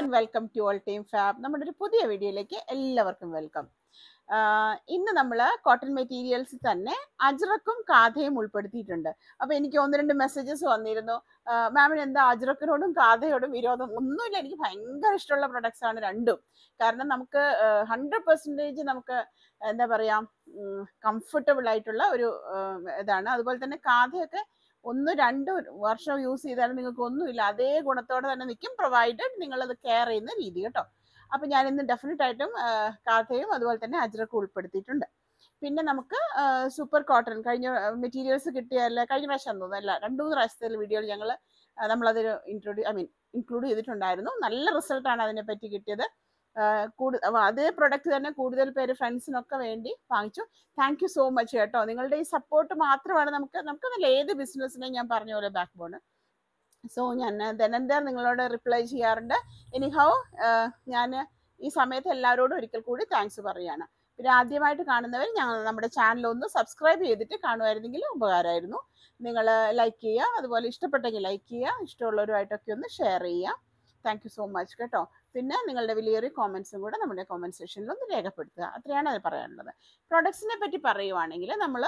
And welcome to all team fab നമ്മുടെ ഒരു പുതിയ വീഡിയോയിലേക്ക് എല്ലാവർക്കും വെൽക്കം ഇന്ന് നമ്മൾ കോട്ടൺ മെറ്റീരിയൽസ് തന്നെ അജ്രക്കും കാഥയും ഉൾപ്പെടുത്തിയിട്ടുണ്ട് അപ്പോൾ എനിക്ക് ഒന്ന് രണ്ട് മെസ്സേജസ് വന്നിരുന്നു മാമിന് എന്താ അജ്രക്കിനോടും കാഥയോടും വിരോധം ഒന്നുമില്ല എനിക്ക് ഭയങ്കര ഇഷ്ടമുള്ള പ്രൊഡക്ട്സ് ആണ് രണ്ടും കാരണം നമുക്ക് ഹൺഡ്രഡ് പെർസെൻറ്റേജ് നമുക്ക് എന്താ പറയുക കംഫർട്ടബിൾ ആയിട്ടുള്ള ഒരു ആ, ഇതാണ് അതുപോലെ തന്നെ കാഥയൊക്കെ ഒന്ന് രണ്ട് വർഷം യൂസ് ചെയ്താലും നിങ്ങൾക്ക് ഒന്നുമില്ല അതേ ഗുണത്തോടെ തന്നെ നിൽക്കും പ്രൊവൈഡഡ് നിങ്ങളത് കെയർ ചെയ്യുന്ന രീതി കേട്ടോ അപ്പം ഞാൻ ഇന്ന് ഡെഫിനറ്റ് ആയിട്ടും ആ, കാഥയും അതുപോലെ തന്നെ അജ്രക്കും ഉൾപ്പെടുത്തിയിട്ടുണ്ട് പിന്നെ നമുക്ക് സൂപ്പർ കോട്ടൺ കഴിഞ്ഞ മെറ്റീരിയൽസ് കിട്ടിയല്ല കഴിഞ്ഞ പ്രാവശ്യം തോന്നുന്നു അല്ല രണ്ട് മൂന്ന് പ്രാവശ്യത്തെ വീഡിയോയിൽ ഞങ്ങൾ നമ്മളതിൽ ഇൻട്രൊഡ്യൂ ഐ മീൻ ഇൻക്ലൂഡ് ചെയ്തിട്ടുണ്ടായിരുന്നു നല്ല റിസൾട്ടാണ് അതിനെപ്പറ്റി കിട്ടിയത് കൂടുതൽ അതേ പ്രൊഡക്റ്റ് തന്നെ കൂടുതൽ പേര് ഫ്രണ്ട്സിനൊക്കെ വേണ്ടി വാങ്ങിച്ചു താങ്ക് യു സോ മച്ച് കേട്ടോ നിങ്ങളുടെ ഈ സപ്പോർട്ട് മാത്രമാണ് നമുക്ക് നമുക്ക് നല്ല ഏത് ബിസിനസ്സിനെയും ഞാൻ പറഞ്ഞ പോലെ ബാക്ക് ബോൺ സോ ഞാൻ ധനന്തർ നിങ്ങളോട് റിപ്ലൈ ചെയ്യാറുണ്ട് എനിഹൗ ഞാൻ ഈ സമയത്ത് എല്ലാവരോടും ഒരിക്കൽ കൂടി താങ്ക്സ് പറയുകയാണ് പിന്നെ ആദ്യമായിട്ട് കാണുന്നവർ ഞങ്ങൾ നമ്മുടെ ചാനൽ ഒന്ന് സബ്സ്ക്രൈബ് ചെയ്തിട്ട് കാണുമായിരുന്നെങ്കിൽ ഉപകാരമായിരുന്നു നിങ്ങൾ ലൈക്ക് ചെയ്യുക അതുപോലെ ഇഷ്ടപ്പെട്ടെങ്കിൽ ലൈക്ക് ചെയ്യുക ഇഷ്ടമുള്ളവരുമായിട്ടൊക്കെ ഒന്ന് ഷെയർ ചെയ്യുക താങ്ക് യു സോ മച്ച് കേട്ടോ പിന്നെ നിങ്ങളുടെ വലിയൊരു കോമെൻസും കൂടെ നമ്മുടെ കോമെന്റ് സെക്ഷനിൽ ഒന്ന് രേഖപ്പെടുത്തുക അത്രയാണ് അത് പറയാനുള്ളത് പ്രൊഡക്ട്സിനെ പറ്റി പറയുവാണെങ്കിൽ നമ്മൾ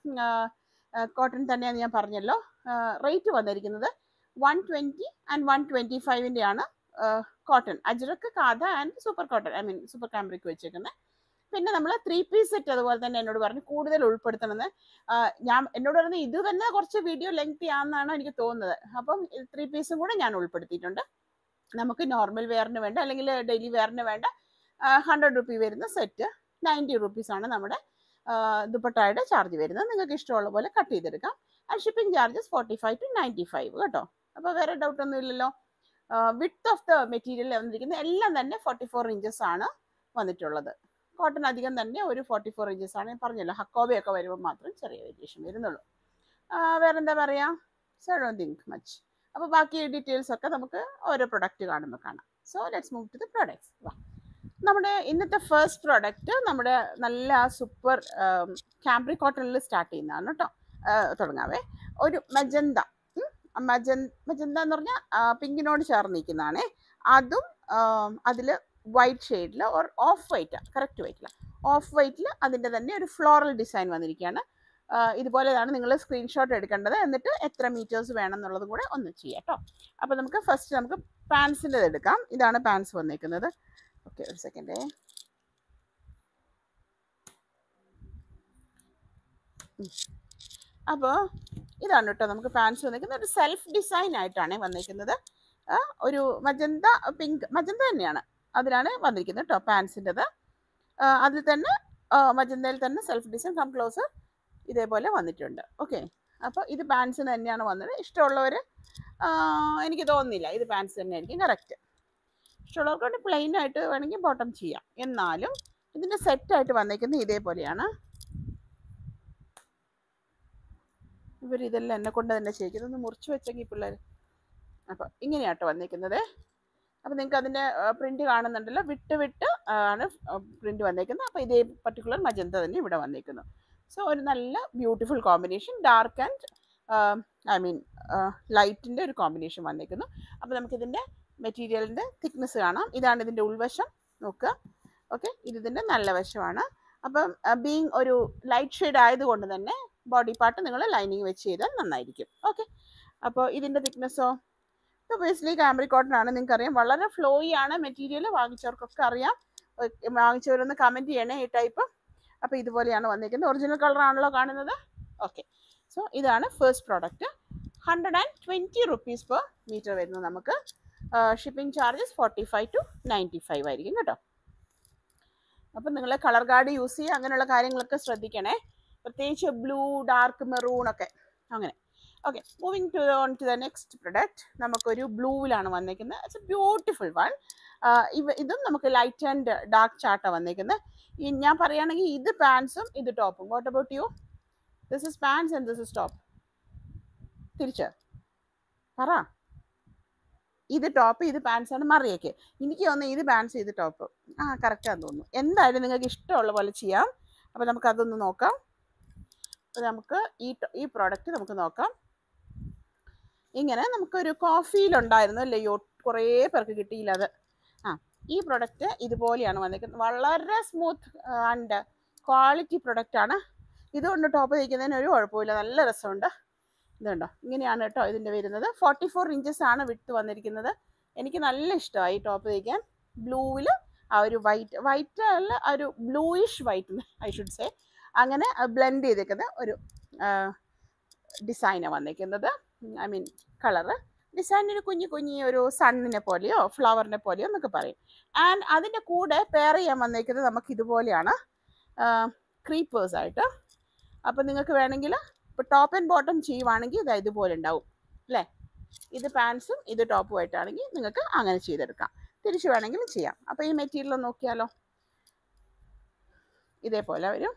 കോട്ടൺ തന്നെയാണ് ഞാൻ പറഞ്ഞല്ലോ റേറ്റ് വന്നിരിക്കുന്നത് one twenty and one twenty ഫൈവിൻ്റെ ആണ് കോട്ടൺ അജ്രക്ക് കാഥ and super cotton I mean super cambric വെച്ചേക്കുന്നത് പിന്നെ നമ്മൾ ത്രീ പീസ് സെറ്റ് അതുപോലെ തന്നെ എന്നോട് പറഞ്ഞു കൂടുതൽ ഉൾപ്പെടുത്തണമെന്ന് ആ, ഞാൻ എന്നോട് പറഞ്ഞ ഇത് തന്നെ കുറച്ച് വീഡിയോ ലെങ്തി ആണെന്നാണ് എനിക്ക് തോന്നുന്നത് അപ്പം ത്രീ പീസും കൂടെ ഞാൻ ഉൾപ്പെടുത്തിയിട്ടുണ്ട് നമുക്ക് നോർമൽ വെയറിന് വേണ്ട അല്ലെങ്കിൽ ഡെയിലി വെയറിന് വേണ്ട ഹൺഡ്രഡ് റുപ്പി വരുന്ന സെറ്റ് നയൻറ്റി റുപ്പീസാണ് നമ്മുടെ ആ, ദുപ്പട്ടായുടെ ചാർജ് വരുന്നത് നിങ്ങൾക്ക് ഇഷ്ടമുള്ള പോലെ കട്ട് ചെയ്തെടുക്കാം and shipping charges forty five to ninety five കേട്ടോ അപ്പോൾ വേറെ ഡൗട്ട് ഒന്നും ഇല്ലല്ലോ വിത്ത് ഓഫ് ദ മെറ്റീരിയൽ വന്നിരിക്കുന്നത് എല്ലാം തന്നെ ഫോർട്ടി ഫോർ ഇഞ്ചസ് ആണ് വന്നിട്ടുള്ളത് കോട്ടൺ അധികം തന്നെ ഒരു ഫോർട്ടി ഫോർ ഇഞ്ചസ് ആണ് ഞാൻ പറഞ്ഞല്ലോ ഹക്കോബയൊക്കെ വരുമ്പോൾ മാത്രം ചെറിയ വേരിയേഷൻ വരുന്നുള്ളൂ ആ, വേറെന്താ പറയുക സോ ഡോണ്ട് തിങ്ക് മച്ച് അപ്പോൾ ബാക്കി ഡീറ്റെയിൽസ് ഒക്കെ നമുക്ക് ഓരോ പ്രൊഡക്റ്റ് കാണുമ്പോൾ കാണാം so let's move to the products വാ നമ്മുടെ ഇന്നത്തെ ഫസ്റ്റ് പ്രോഡക്റ്റ് നമ്മുടെ നല്ല സൂപ്പർ ക്യാമ്പ്രി കോട്ടണിൽ സ്റ്റാർട്ട് ചെയ്യുന്നതാണ് കേട്ടോ തുടങ്ങാവേ ഒരു മജന്ത മജൻ മജന്ത എന്ന് പറഞ്ഞാൽ പിങ്കിനോട് ചേർന്ന് നിൽക്കുന്നതാണേ അതും അതിൽ വൈറ്റ് ഷെയ്ഡിൽ ഓർ ഓഫ് വൈറ്റ് കറക്റ്റ് വൈറ്റില്ല ഓഫ് വൈറ്റിൽ അതിൻ്റെ തന്നെ ഒരു ഫ്ലോറൽ ഡിസൈൻ വന്നിരിക്കുകയാണ് ആ, ഇതുപോലെയാണ് നിങ്ങൾ സ്ക്രീൻഷോട്ട് എടുക്കേണ്ടത് എന്നിട്ട് എത്ര മീറ്റേഴ്സ് വേണം എന്നുള്ളതും കൂടെ ഒന്ന് ചെയ്യാം കേട്ടോ അപ്പോൾ നമുക്ക് ഫസ്റ്റ് നമുക്ക് പാൻസിൻ്റെ എടുക്കാം ഇതാണ് പാൻസ് വന്നേക്കുന്നത് ഓക്കെ ഒരു സെക്കൻഡേ അപ്പോൾ ഇതാണ് കേട്ടോ നമുക്ക് പാൻസ് വന്നിരിക്കുന്നത് ഒരു സെൽഫ് ഡിസൈൻ ആയിട്ടാണ് വന്നിരിക്കുന്നത് ആ, ഒരു മജന്ത പിങ്ക് മജന്ത തന്നെയാണ് അതിലാണ് വന്നിരിക്കുന്നത് കേട്ടോ പാൻസിൻ്റെത് അതിൽ തന്നെ ആ, മജന്തയിൽ തന്നെ സെൽഫ് ഡിസൈൻ കം ക്ലോസ് ഇതേപോലെ വന്നിട്ടുണ്ട് ഓക്കെ അപ്പോൾ ഇത് പാൻസിന് തന്നെയാണ് വന്നത് ഇഷ്ടമുള്ളവർ എനിക്ക് തോന്നുന്നില്ല ഇത് പാൻസ് തന്നെയായിരിക്കും കറക്റ്റ് ഇഷ്ടമുള്ളവർക്ക് വേണ്ടി പ്ലെയിൻ ആയിട്ട് വേണമെങ്കിൽ ബോട്ടം ചെയ്യാം എന്നാലും ഇതിൻ്റെ സെറ്റായിട്ട് വന്നേക്കുന്നത് ഇതേപോലെയാണ് ഇവർ ഇതെല്ലാം എന്നെ കൊണ്ട് തന്നെ ചെയ്യിക്കും ഇതൊന്ന് മുറിച്ച് വെച്ചെങ്കിൽ പിള്ളേർ അപ്പോൾ ഇങ്ങനെയാട്ടോ വന്നേക്കുന്നത് അപ്പോൾ നിങ്ങൾക്ക് അതിൻ്റെ പ്രിൻ്റ് കാണുന്നുണ്ടല്ലോ വിട്ട് വിട്ട് ആണ് പ്രിൻ്റ് വന്നേക്കുന്നത് അപ്പോൾ ഇതേ പർട്ടിക്കുലർ മജന്ത തന്നെ ഇവിടെ വന്നേക്കുന്നു സോ ഒരു നല്ല beautiful combination dark and I mean ലൈറ്റിൻ്റെ ഒരു കോമ്പിനേഷൻ വന്നേക്കുന്നു അപ്പോൾ നമുക്കിതിൻ്റെ മെറ്റീരിയലിൻ്റെ തിക്നെസ് കാണാം ഇതാണ് ഇതിൻ്റെ ഉൾവശം നോക്കുക ഓക്കെ ഇത് ഇതിൻ്റെ നല്ല വശമാണ് അപ്പം ബീങ് ഒരു ലൈറ്റ് ഷെയ്ഡ് ആയതുകൊണ്ട് തന്നെ ബോഡി പാർട്ട് നിങ്ങൾ ലൈനിങ് വെച്ച് ചെയ്താൽ നന്നായിരിക്കും ഓക്കെ അപ്പോൾ ഇതിൻ്റെ തിക്നെസ്സോ ഒബിയസ്ലി കാമറി കോട്ടൺ ആണ് നിങ്ങൾക്ക് അറിയാം വളരെ ഫ്ലോയി ആണ് മെറ്റീരിയൽ വാങ്ങിച്ചവർക്കൊക്കെ അറിയാം ഒ- വാങ്ങിച്ചവരൊന്ന് കമൻറ്റ് ചെയ്യണേ ഈ ടൈപ്പ് അപ്പോൾ ഇതുപോലെയാണ് വന്നിരിക്കുന്നത് ഒറിജിനൽ കളർ ആണല്ലോ കാണുന്നത് ഓക്കെ സോ ഇതാണ് first product hundred and twenty rupees per metre വരുന്നു നമുക്ക് shipping charges forty five to ninety five ആയിരിക്കും കേട്ടോ അപ്പം നിങ്ങൾ കളർ ഗാർഡ് യൂസ് ചെയ്യുക അങ്ങനെയുള്ള കാര്യങ്ങളൊക്കെ ശ്രദ്ധിക്കണേ പ്രത്യേകിച്ച് ബ്ലൂ ഡാർക്ക് മെറൂൺ ഒക്കെ അങ്ങനെ okay moving to on to the next product നമുക്കൊരു ബ്ലൂവിലാണ് വന്നേക്കുന്നത് ഇറ്റ്സ് എ ബ്യൂട്ടിഫുൾ വൺ ഇവ ഇതും നമുക്ക് ലൈറ്റ് ആൻഡ് ഡാർക്ക് ചാർട്ടാണ് വന്നേക്കുന്നത് ഈ ഞാൻ പറയുകയാണെങ്കിൽ ഇത് പാൻസും ഇത് ടോപ്പും what about you this is pants and this is top തിരിച്ച് പറ ഇത് ടോപ്പ് ഇത് പാൻസ് ആണ് മറിയൊക്കെ എനിക്ക് തോന്നുന്നു ഇത് പാൻസ് ഇത് ടോപ്പ് ആ കറക്റ്റാന്ന് തോന്നുന്നു എന്തായാലും നിങ്ങൾക്ക് ഇഷ്ടമുള്ള പോലെ ചെയ്യാം അപ്പോൾ നമുക്ക് അതൊന്ന് നോക്കാം അപ്പോൾ നമുക്ക് ഈ ട- ഈ പ്രോഡക്റ്റ് നമുക്ക് നോക്കാം ഇങ്ങനെ നമുക്കൊരു കോഫിയിലുണ്ടായിരുന്നു അല്ലേ യോ കുറേ പേർക്ക് കിട്ടിയില്ല അത് ഈ പ്രൊഡക്റ്റ് ഇതുപോലെയാണ് വന്നിരിക്കുന്നത് വളരെ സ്മൂത്ത് ആൻഡ് ക്വാളിറ്റി പ്രൊഡക്റ്റ് ആണ് ഇതുകൊണ്ട് ടോപ്പ് തയ്ക്കുന്നതിന് ഒരു കുഴപ്പമില്ല നല്ല രസമുണ്ട് ഇതുണ്ടോ ഇങ്ങനെയാണ് കേട്ടോ ഇതിൻ്റെ വരുന്നത് ഫോർട്ടി ഫോർ ഇഞ്ചസ് ആണ് വിട്ട് വന്നിരിക്കുന്നത് എനിക്ക് നല്ല ഇഷ്ടമായി ടോപ്പ് തയ്ക്കാൻ ബ്ലൂവിൽ ആ ഒരു വൈറ്റ് വൈറ്റ് അല്ല ആ ഒരു bluish white I should say അങ്ങനെ ബ്ലെൻഡ് ചെയ്തേക്കുന്ന ഒരു ഡിസൈനാണ് വന്നിരിക്കുന്നത് ഐ മീൻ കളറ് ഡിസൈനിന് കുഞ്ഞു കുഞ്ഞി ഒരു സണ്ണിനെ പോലെയോ ഫ്ലവറിനെ പോലെയോ എന്നൊക്കെ പറയും ആൻഡ് അതിൻ്റെ കൂടെ പെയർ ചെയ്യാൻ വന്നേക്കുന്നത് നമുക്ക് ഇതുപോലെയാണ് ക്രീപ്പേഴ്സ് ആയിട്ട് അപ്പം നിങ്ങൾക്ക് വേണമെങ്കിൽ ഇപ്പോൾ ടോപ്പ് ആൻഡ് ബോട്ടം ചെയ്യുവാണെങ്കിൽ ഇത് ഇതുപോലെ ഉണ്ടാവും അല്ലേ ഇത് പാൻസും ഇത് ടോപ്പും ആയിട്ടാണെങ്കിൽ നിങ്ങൾക്ക് അങ്ങനെ ചെയ്തെടുക്കാം തിരിച്ചു വേണമെങ്കിലും ചെയ്യാം അപ്പോൾ ഈ മെറ്റീരിയൽ നോക്കിയാലോ ഇതേപോലെ വരും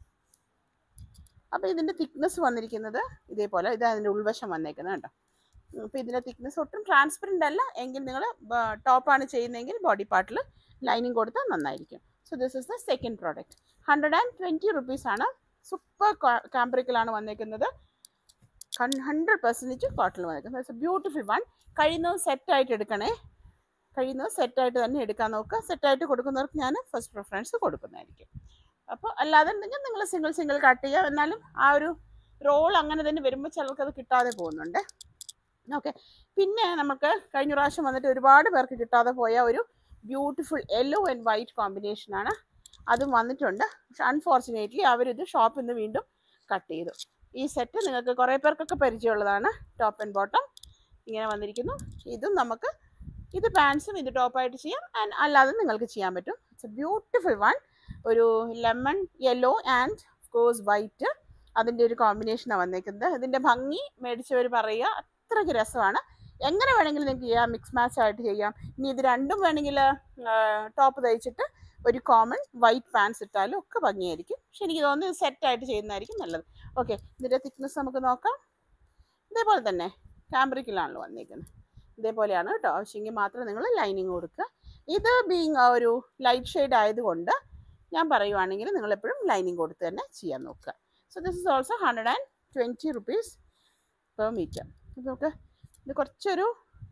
അപ്പോൾ ഇതിൻ്റെ തിക്നെസ് വന്നിരിക്കുന്നത് ഇതേപോലെ ഇത് അതിൻ്റെ ഉൾവശം വന്നേക്കുന്നത് കേട്ടോ അപ്പോൾ ഇതിൻ്റെ തിക്നെസ് ഒട്ടും ട്രാൻസ്പെറൻ്റ് അല്ല എങ്കിൽ നിങ്ങൾ ടോപ്പാണ് ചെയ്യുന്നതെങ്കിൽ ബോഡി പാർട്ടിൽ ലൈനിങ് കൊടുത്താൽ നന്നായിരിക്കും so this is the second product hundred and twenty റുപ്പീസാണ് സൂപ്പർ കാംബ്രിക്കിലാണ് വന്നേക്കുന്നത് ഹൺഡ്രഡ് പെർസെൻറ്റേജ് കോട്ടൺ വന്നേക്കുന്നത് ഇറ്റ്സ് എ ബ്യൂട്ടിഫുൾ വൺ കഴിയുന്നത് സെറ്റായിട്ട് എടുക്കണേ കഴിയുന്നത് സെറ്റായിട്ട് തന്നെ എടുക്കാൻ നോക്കുക സെറ്റായിട്ട് കൊടുക്കുന്നവർക്ക് ഞാൻ ഫസ്റ്റ് പ്രിഫറൻസ് കൊടുക്കുന്നതായിരിക്കും അപ്പോൾ അല്ലാതെ ഉണ്ടെങ്കിൽ നിങ്ങൾ സിംഗിൾ സിംഗിൾ കട്ട് ചെയ്യുക എന്നാലും ആ ഒരു റോൾ അങ്ങനെ തന്നെ വരുമ്പോൾ ചിലർക്ക് അത് കിട്ടാതെ പോകുന്നുണ്ട് ഓക്കെ പിന്നെ നമുക്ക് കഴിഞ്ഞ പ്രാവശ്യം വന്നിട്ട് ഒരുപാട് പേർക്ക് കിട്ടാതെ പോയ ഒരു ബ്യൂട്ടിഫുൾ യെല്ലോ ആൻഡ് വൈറ്റ് കോമ്പിനേഷനാണ് അതും വന്നിട്ടുണ്ട് പക്ഷെ അൺഫോർച്ചുനേറ്റ്ലി അവരിത് ഷോപ്പിൽ നിന്ന് വീണ്ടും കട്ട് ചെയ്തു ഈ സെറ്റ് നിങ്ങൾക്ക് കുറേ പേർക്കൊക്കെ പരിചയമുള്ളതാണ് ടോപ്പ് ആൻഡ് ബോട്ടം ഇങ്ങനെ വന്നിരിക്കുന്നു ഇതും നമുക്ക് ഇത് പാൻസും ഇത് ടോപ്പായിട്ട് ചെയ്യാം ആൻഡ് അല്ലാതെ നിങ്ങൾക്ക് ചെയ്യാൻ പറ്റും ഇറ്റ്സ് എ ബ്യൂട്ടിഫുൾ വൺ ഒരു lemon yellow and course white അതിൻ്റെ ഒരു കോമ്പിനേഷനാണ് വന്നേക്കുന്നത് ഇതിൻ്റെ ഭംഗി മേടിച്ചവർ പറയുക അത്രയ്ക്ക് രസമാണ് എങ്ങനെ വേണമെങ്കിലും നിങ്ങൾക്ക് ചെയ്യാം മിക്സ് മാച്ച് ആയിട്ട് ചെയ്യാം ഇനി ഇത് രണ്ടും വേണമെങ്കിൽ ടോപ്പ് തയ്ച്ചിട്ട് ഒരു കോമൺ വൈറ്റ് പാൻസ് ഇട്ടാലും ഒക്കെ ഭംഗിയായിരിക്കും പക്ഷെ എനിക്ക് തോന്നുന്നു ഇത് സെറ്റായിട്ട് ചെയ്യുന്നതായിരിക്കും നല്ലത് ഓക്കെ ഇതിൻ്റെ തിക്നെസ് നമുക്ക് നോക്കാം ഇതേപോലെ തന്നെ കാംബ്രിക്കിലാണല്ലോ വന്നിരിക്കുന്നത് ഇതേപോലെയാണ് കേട്ടോ ആവശ്യമെങ്കിൽ മാത്രം നിങ്ങൾ ലൈനിങ് കൊടുക്കുക ഇത് ബീങ് ഒരു ലൈറ്റ് ഷെയ്ഡ് ആയതുകൊണ്ട് ഞാൻ പറയുവാണെങ്കിൽ നിങ്ങൾ എപ്പോഴും ലൈനിങ് കൊടുത്ത് തന്നെ ചെയ്യാൻ നോക്കുക so this is also hundred and twenty rupees per metre നമുക്ക് ഇത് കുറച്ചൊരു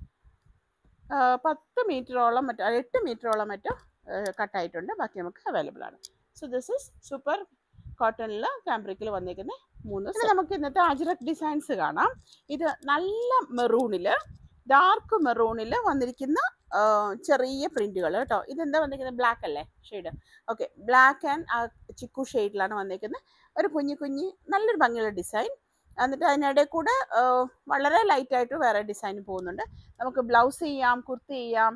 ആ, പത്ത് മീറ്ററോളം മറ്റോ എട്ട് മീറ്ററോളം മറ്റോ കട്ടായിട്ടുണ്ട് ബാക്കി നമുക്ക് അവൈലബിൾ ആണ് സോ ദിസ് ഇസ് സൂപ്പർ കോട്ടണിൽ ഫാബ്രിക്കിൽ വന്നിരിക്കുന്ന മൂന്ന് set. നമുക്ക് ഇന്നത്തെ അജ്രക് ഡിസൈൻസ് കാണാം ഇത് നല്ല മെറൂണിൽ ഡാർക്ക് മെറൂണിൽ വന്നിരിക്കുന്ന ആ, ചെറിയ പ്രിന്റുകൾ കേട്ടോ ഇതെന്താ വന്നിരിക്കുന്നത് ബ്ലാക്ക് അല്ലേ shade okay black and chikoo ഷെയ്ഡിലാണ് വന്നിരിക്കുന്നത് ഒരു കുഞ്ഞു കുഞ്ഞി നല്ലൊരു ഭംഗിയുള്ള ഡിസൈൻ എന്നിട്ട് അതിനിടയിൽ കൂടെ ആ, വളരെ ലൈറ്റായിട്ട് വേറെ ഡിസൈൻ പോകുന്നുണ്ട് നമുക്ക് ബ്ലൗസ് ചെയ്യാം കുർത്തി ചെയ്യാം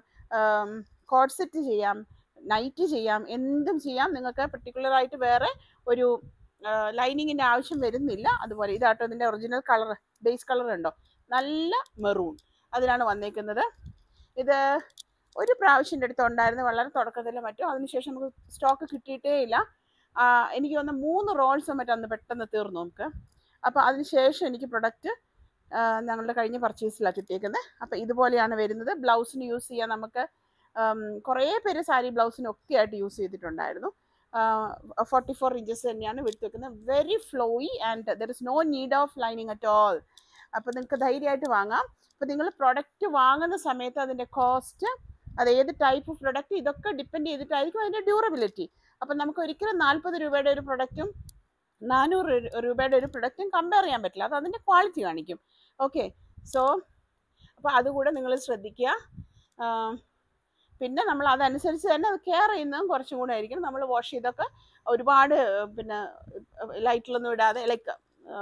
കോഡ് സെറ്റ് ചെയ്യാം നൈറ്റ് ചെയ്യാം എന്തും ചെയ്യാം നിങ്ങൾക്ക് particular ആയിട്ട് വേറെ ഒരു ലൈനിങ്ങിൻ്റെ ആവശ്യം വരുന്നില്ല അതുപോലെ ഇതാട്ടോ ഇതിൻ്റെ ഒറിജിനൽ കളർ ബേസ് കളർ ഉണ്ടോ നല്ല മെറൂൺ അതിലാണ് വന്നേക്കുന്നത് ഇത് ഒരു പ്രാവശ്യം അടുത്ത് ഉണ്ടായിരുന്നു വളരെ തുടക്കത്തിൽ മറ്റോ അതിനുശേഷം നമുക്ക് സ്റ്റോക്ക് കിട്ടിയിട്ടേ ഇല്ല ആ, എനിക്ക് തോന്നുന്നു മൂന്ന് റോൾസ് മറ്റോ അന്ന് പെട്ടെന്ന് തീർന്നു നമുക്ക് അപ്പോൾ അതിനുശേഷം എനിക്ക് പ്രൊഡക്റ്റ് ഞങ്ങളുടെ കഴിഞ്ഞ പർച്ചേസിലാണ് കിട്ടിയേക്കുന്നത് അപ്പോൾ ഇതുപോലെയാണ് വരുന്നത് ബ്ലൗസിന് യൂസ് ചെയ്യാൻ നമുക്ക് ഉം, കുറേ പേര് സാരി ബ്ലൗസിനൊക്കെ ആയിട്ട് യൂസ് ചെയ്തിട്ടുണ്ടായിരുന്നു ഫോർട്ടി ഫോർ ഇഞ്ചസ് തന്നെയാണ് വിട്ട് വെക്കുന്നത് very flowy and there is no need of lining at all അപ്പോൾ നിങ്ങൾക്ക് ധൈര്യമായിട്ട് വാങ്ങാം അപ്പോൾ നിങ്ങൾ പ്രൊഡക്റ്റ് വാങ്ങുന്ന സമയത്ത് അതിൻ്റെ കോസ്റ്റ് അത് ഏത് ടൈപ്പ് പ്രൊഡക്റ്റ് ഇതൊക്കെ ഡിപ്പെൻഡ് ചെയ്തിട്ടായിരിക്കും അതിൻ്റെ ഡ്യൂറബിലിറ്റി അപ്പം നമുക്ക് ഒരിക്കലും നാൽപ്പത് രൂപയുടെ ഒരു പ്രൊഡക്റ്റും നാനൂറ് രൂപയുടെ ഒരു പ്രൊഡക്റ്റും കമ്പയർ ചെയ്യാൻ പറ്റില്ല അത് അതിൻ്റെ ക്വാളിറ്റി കാണിക്കും ഓക്കെ സോ അപ്പോൾ അതുകൂടെ നിങ്ങൾ ശ്രദ്ധിക്കുക ആം, പിന്നെ നമ്മൾ അതനുസരിച്ച് തന്നെ അത് കെയർ ചെയ്യുന്നതും കുറച്ചും കൂടെ ആയിരിക്കും നമ്മൾ വാഷ് ചെയ്തൊക്കെ ഒരുപാട് ഏർ, പിന്നെ ലൈറ്റിലൊന്നും ഇടാതെ ലൈക്ക്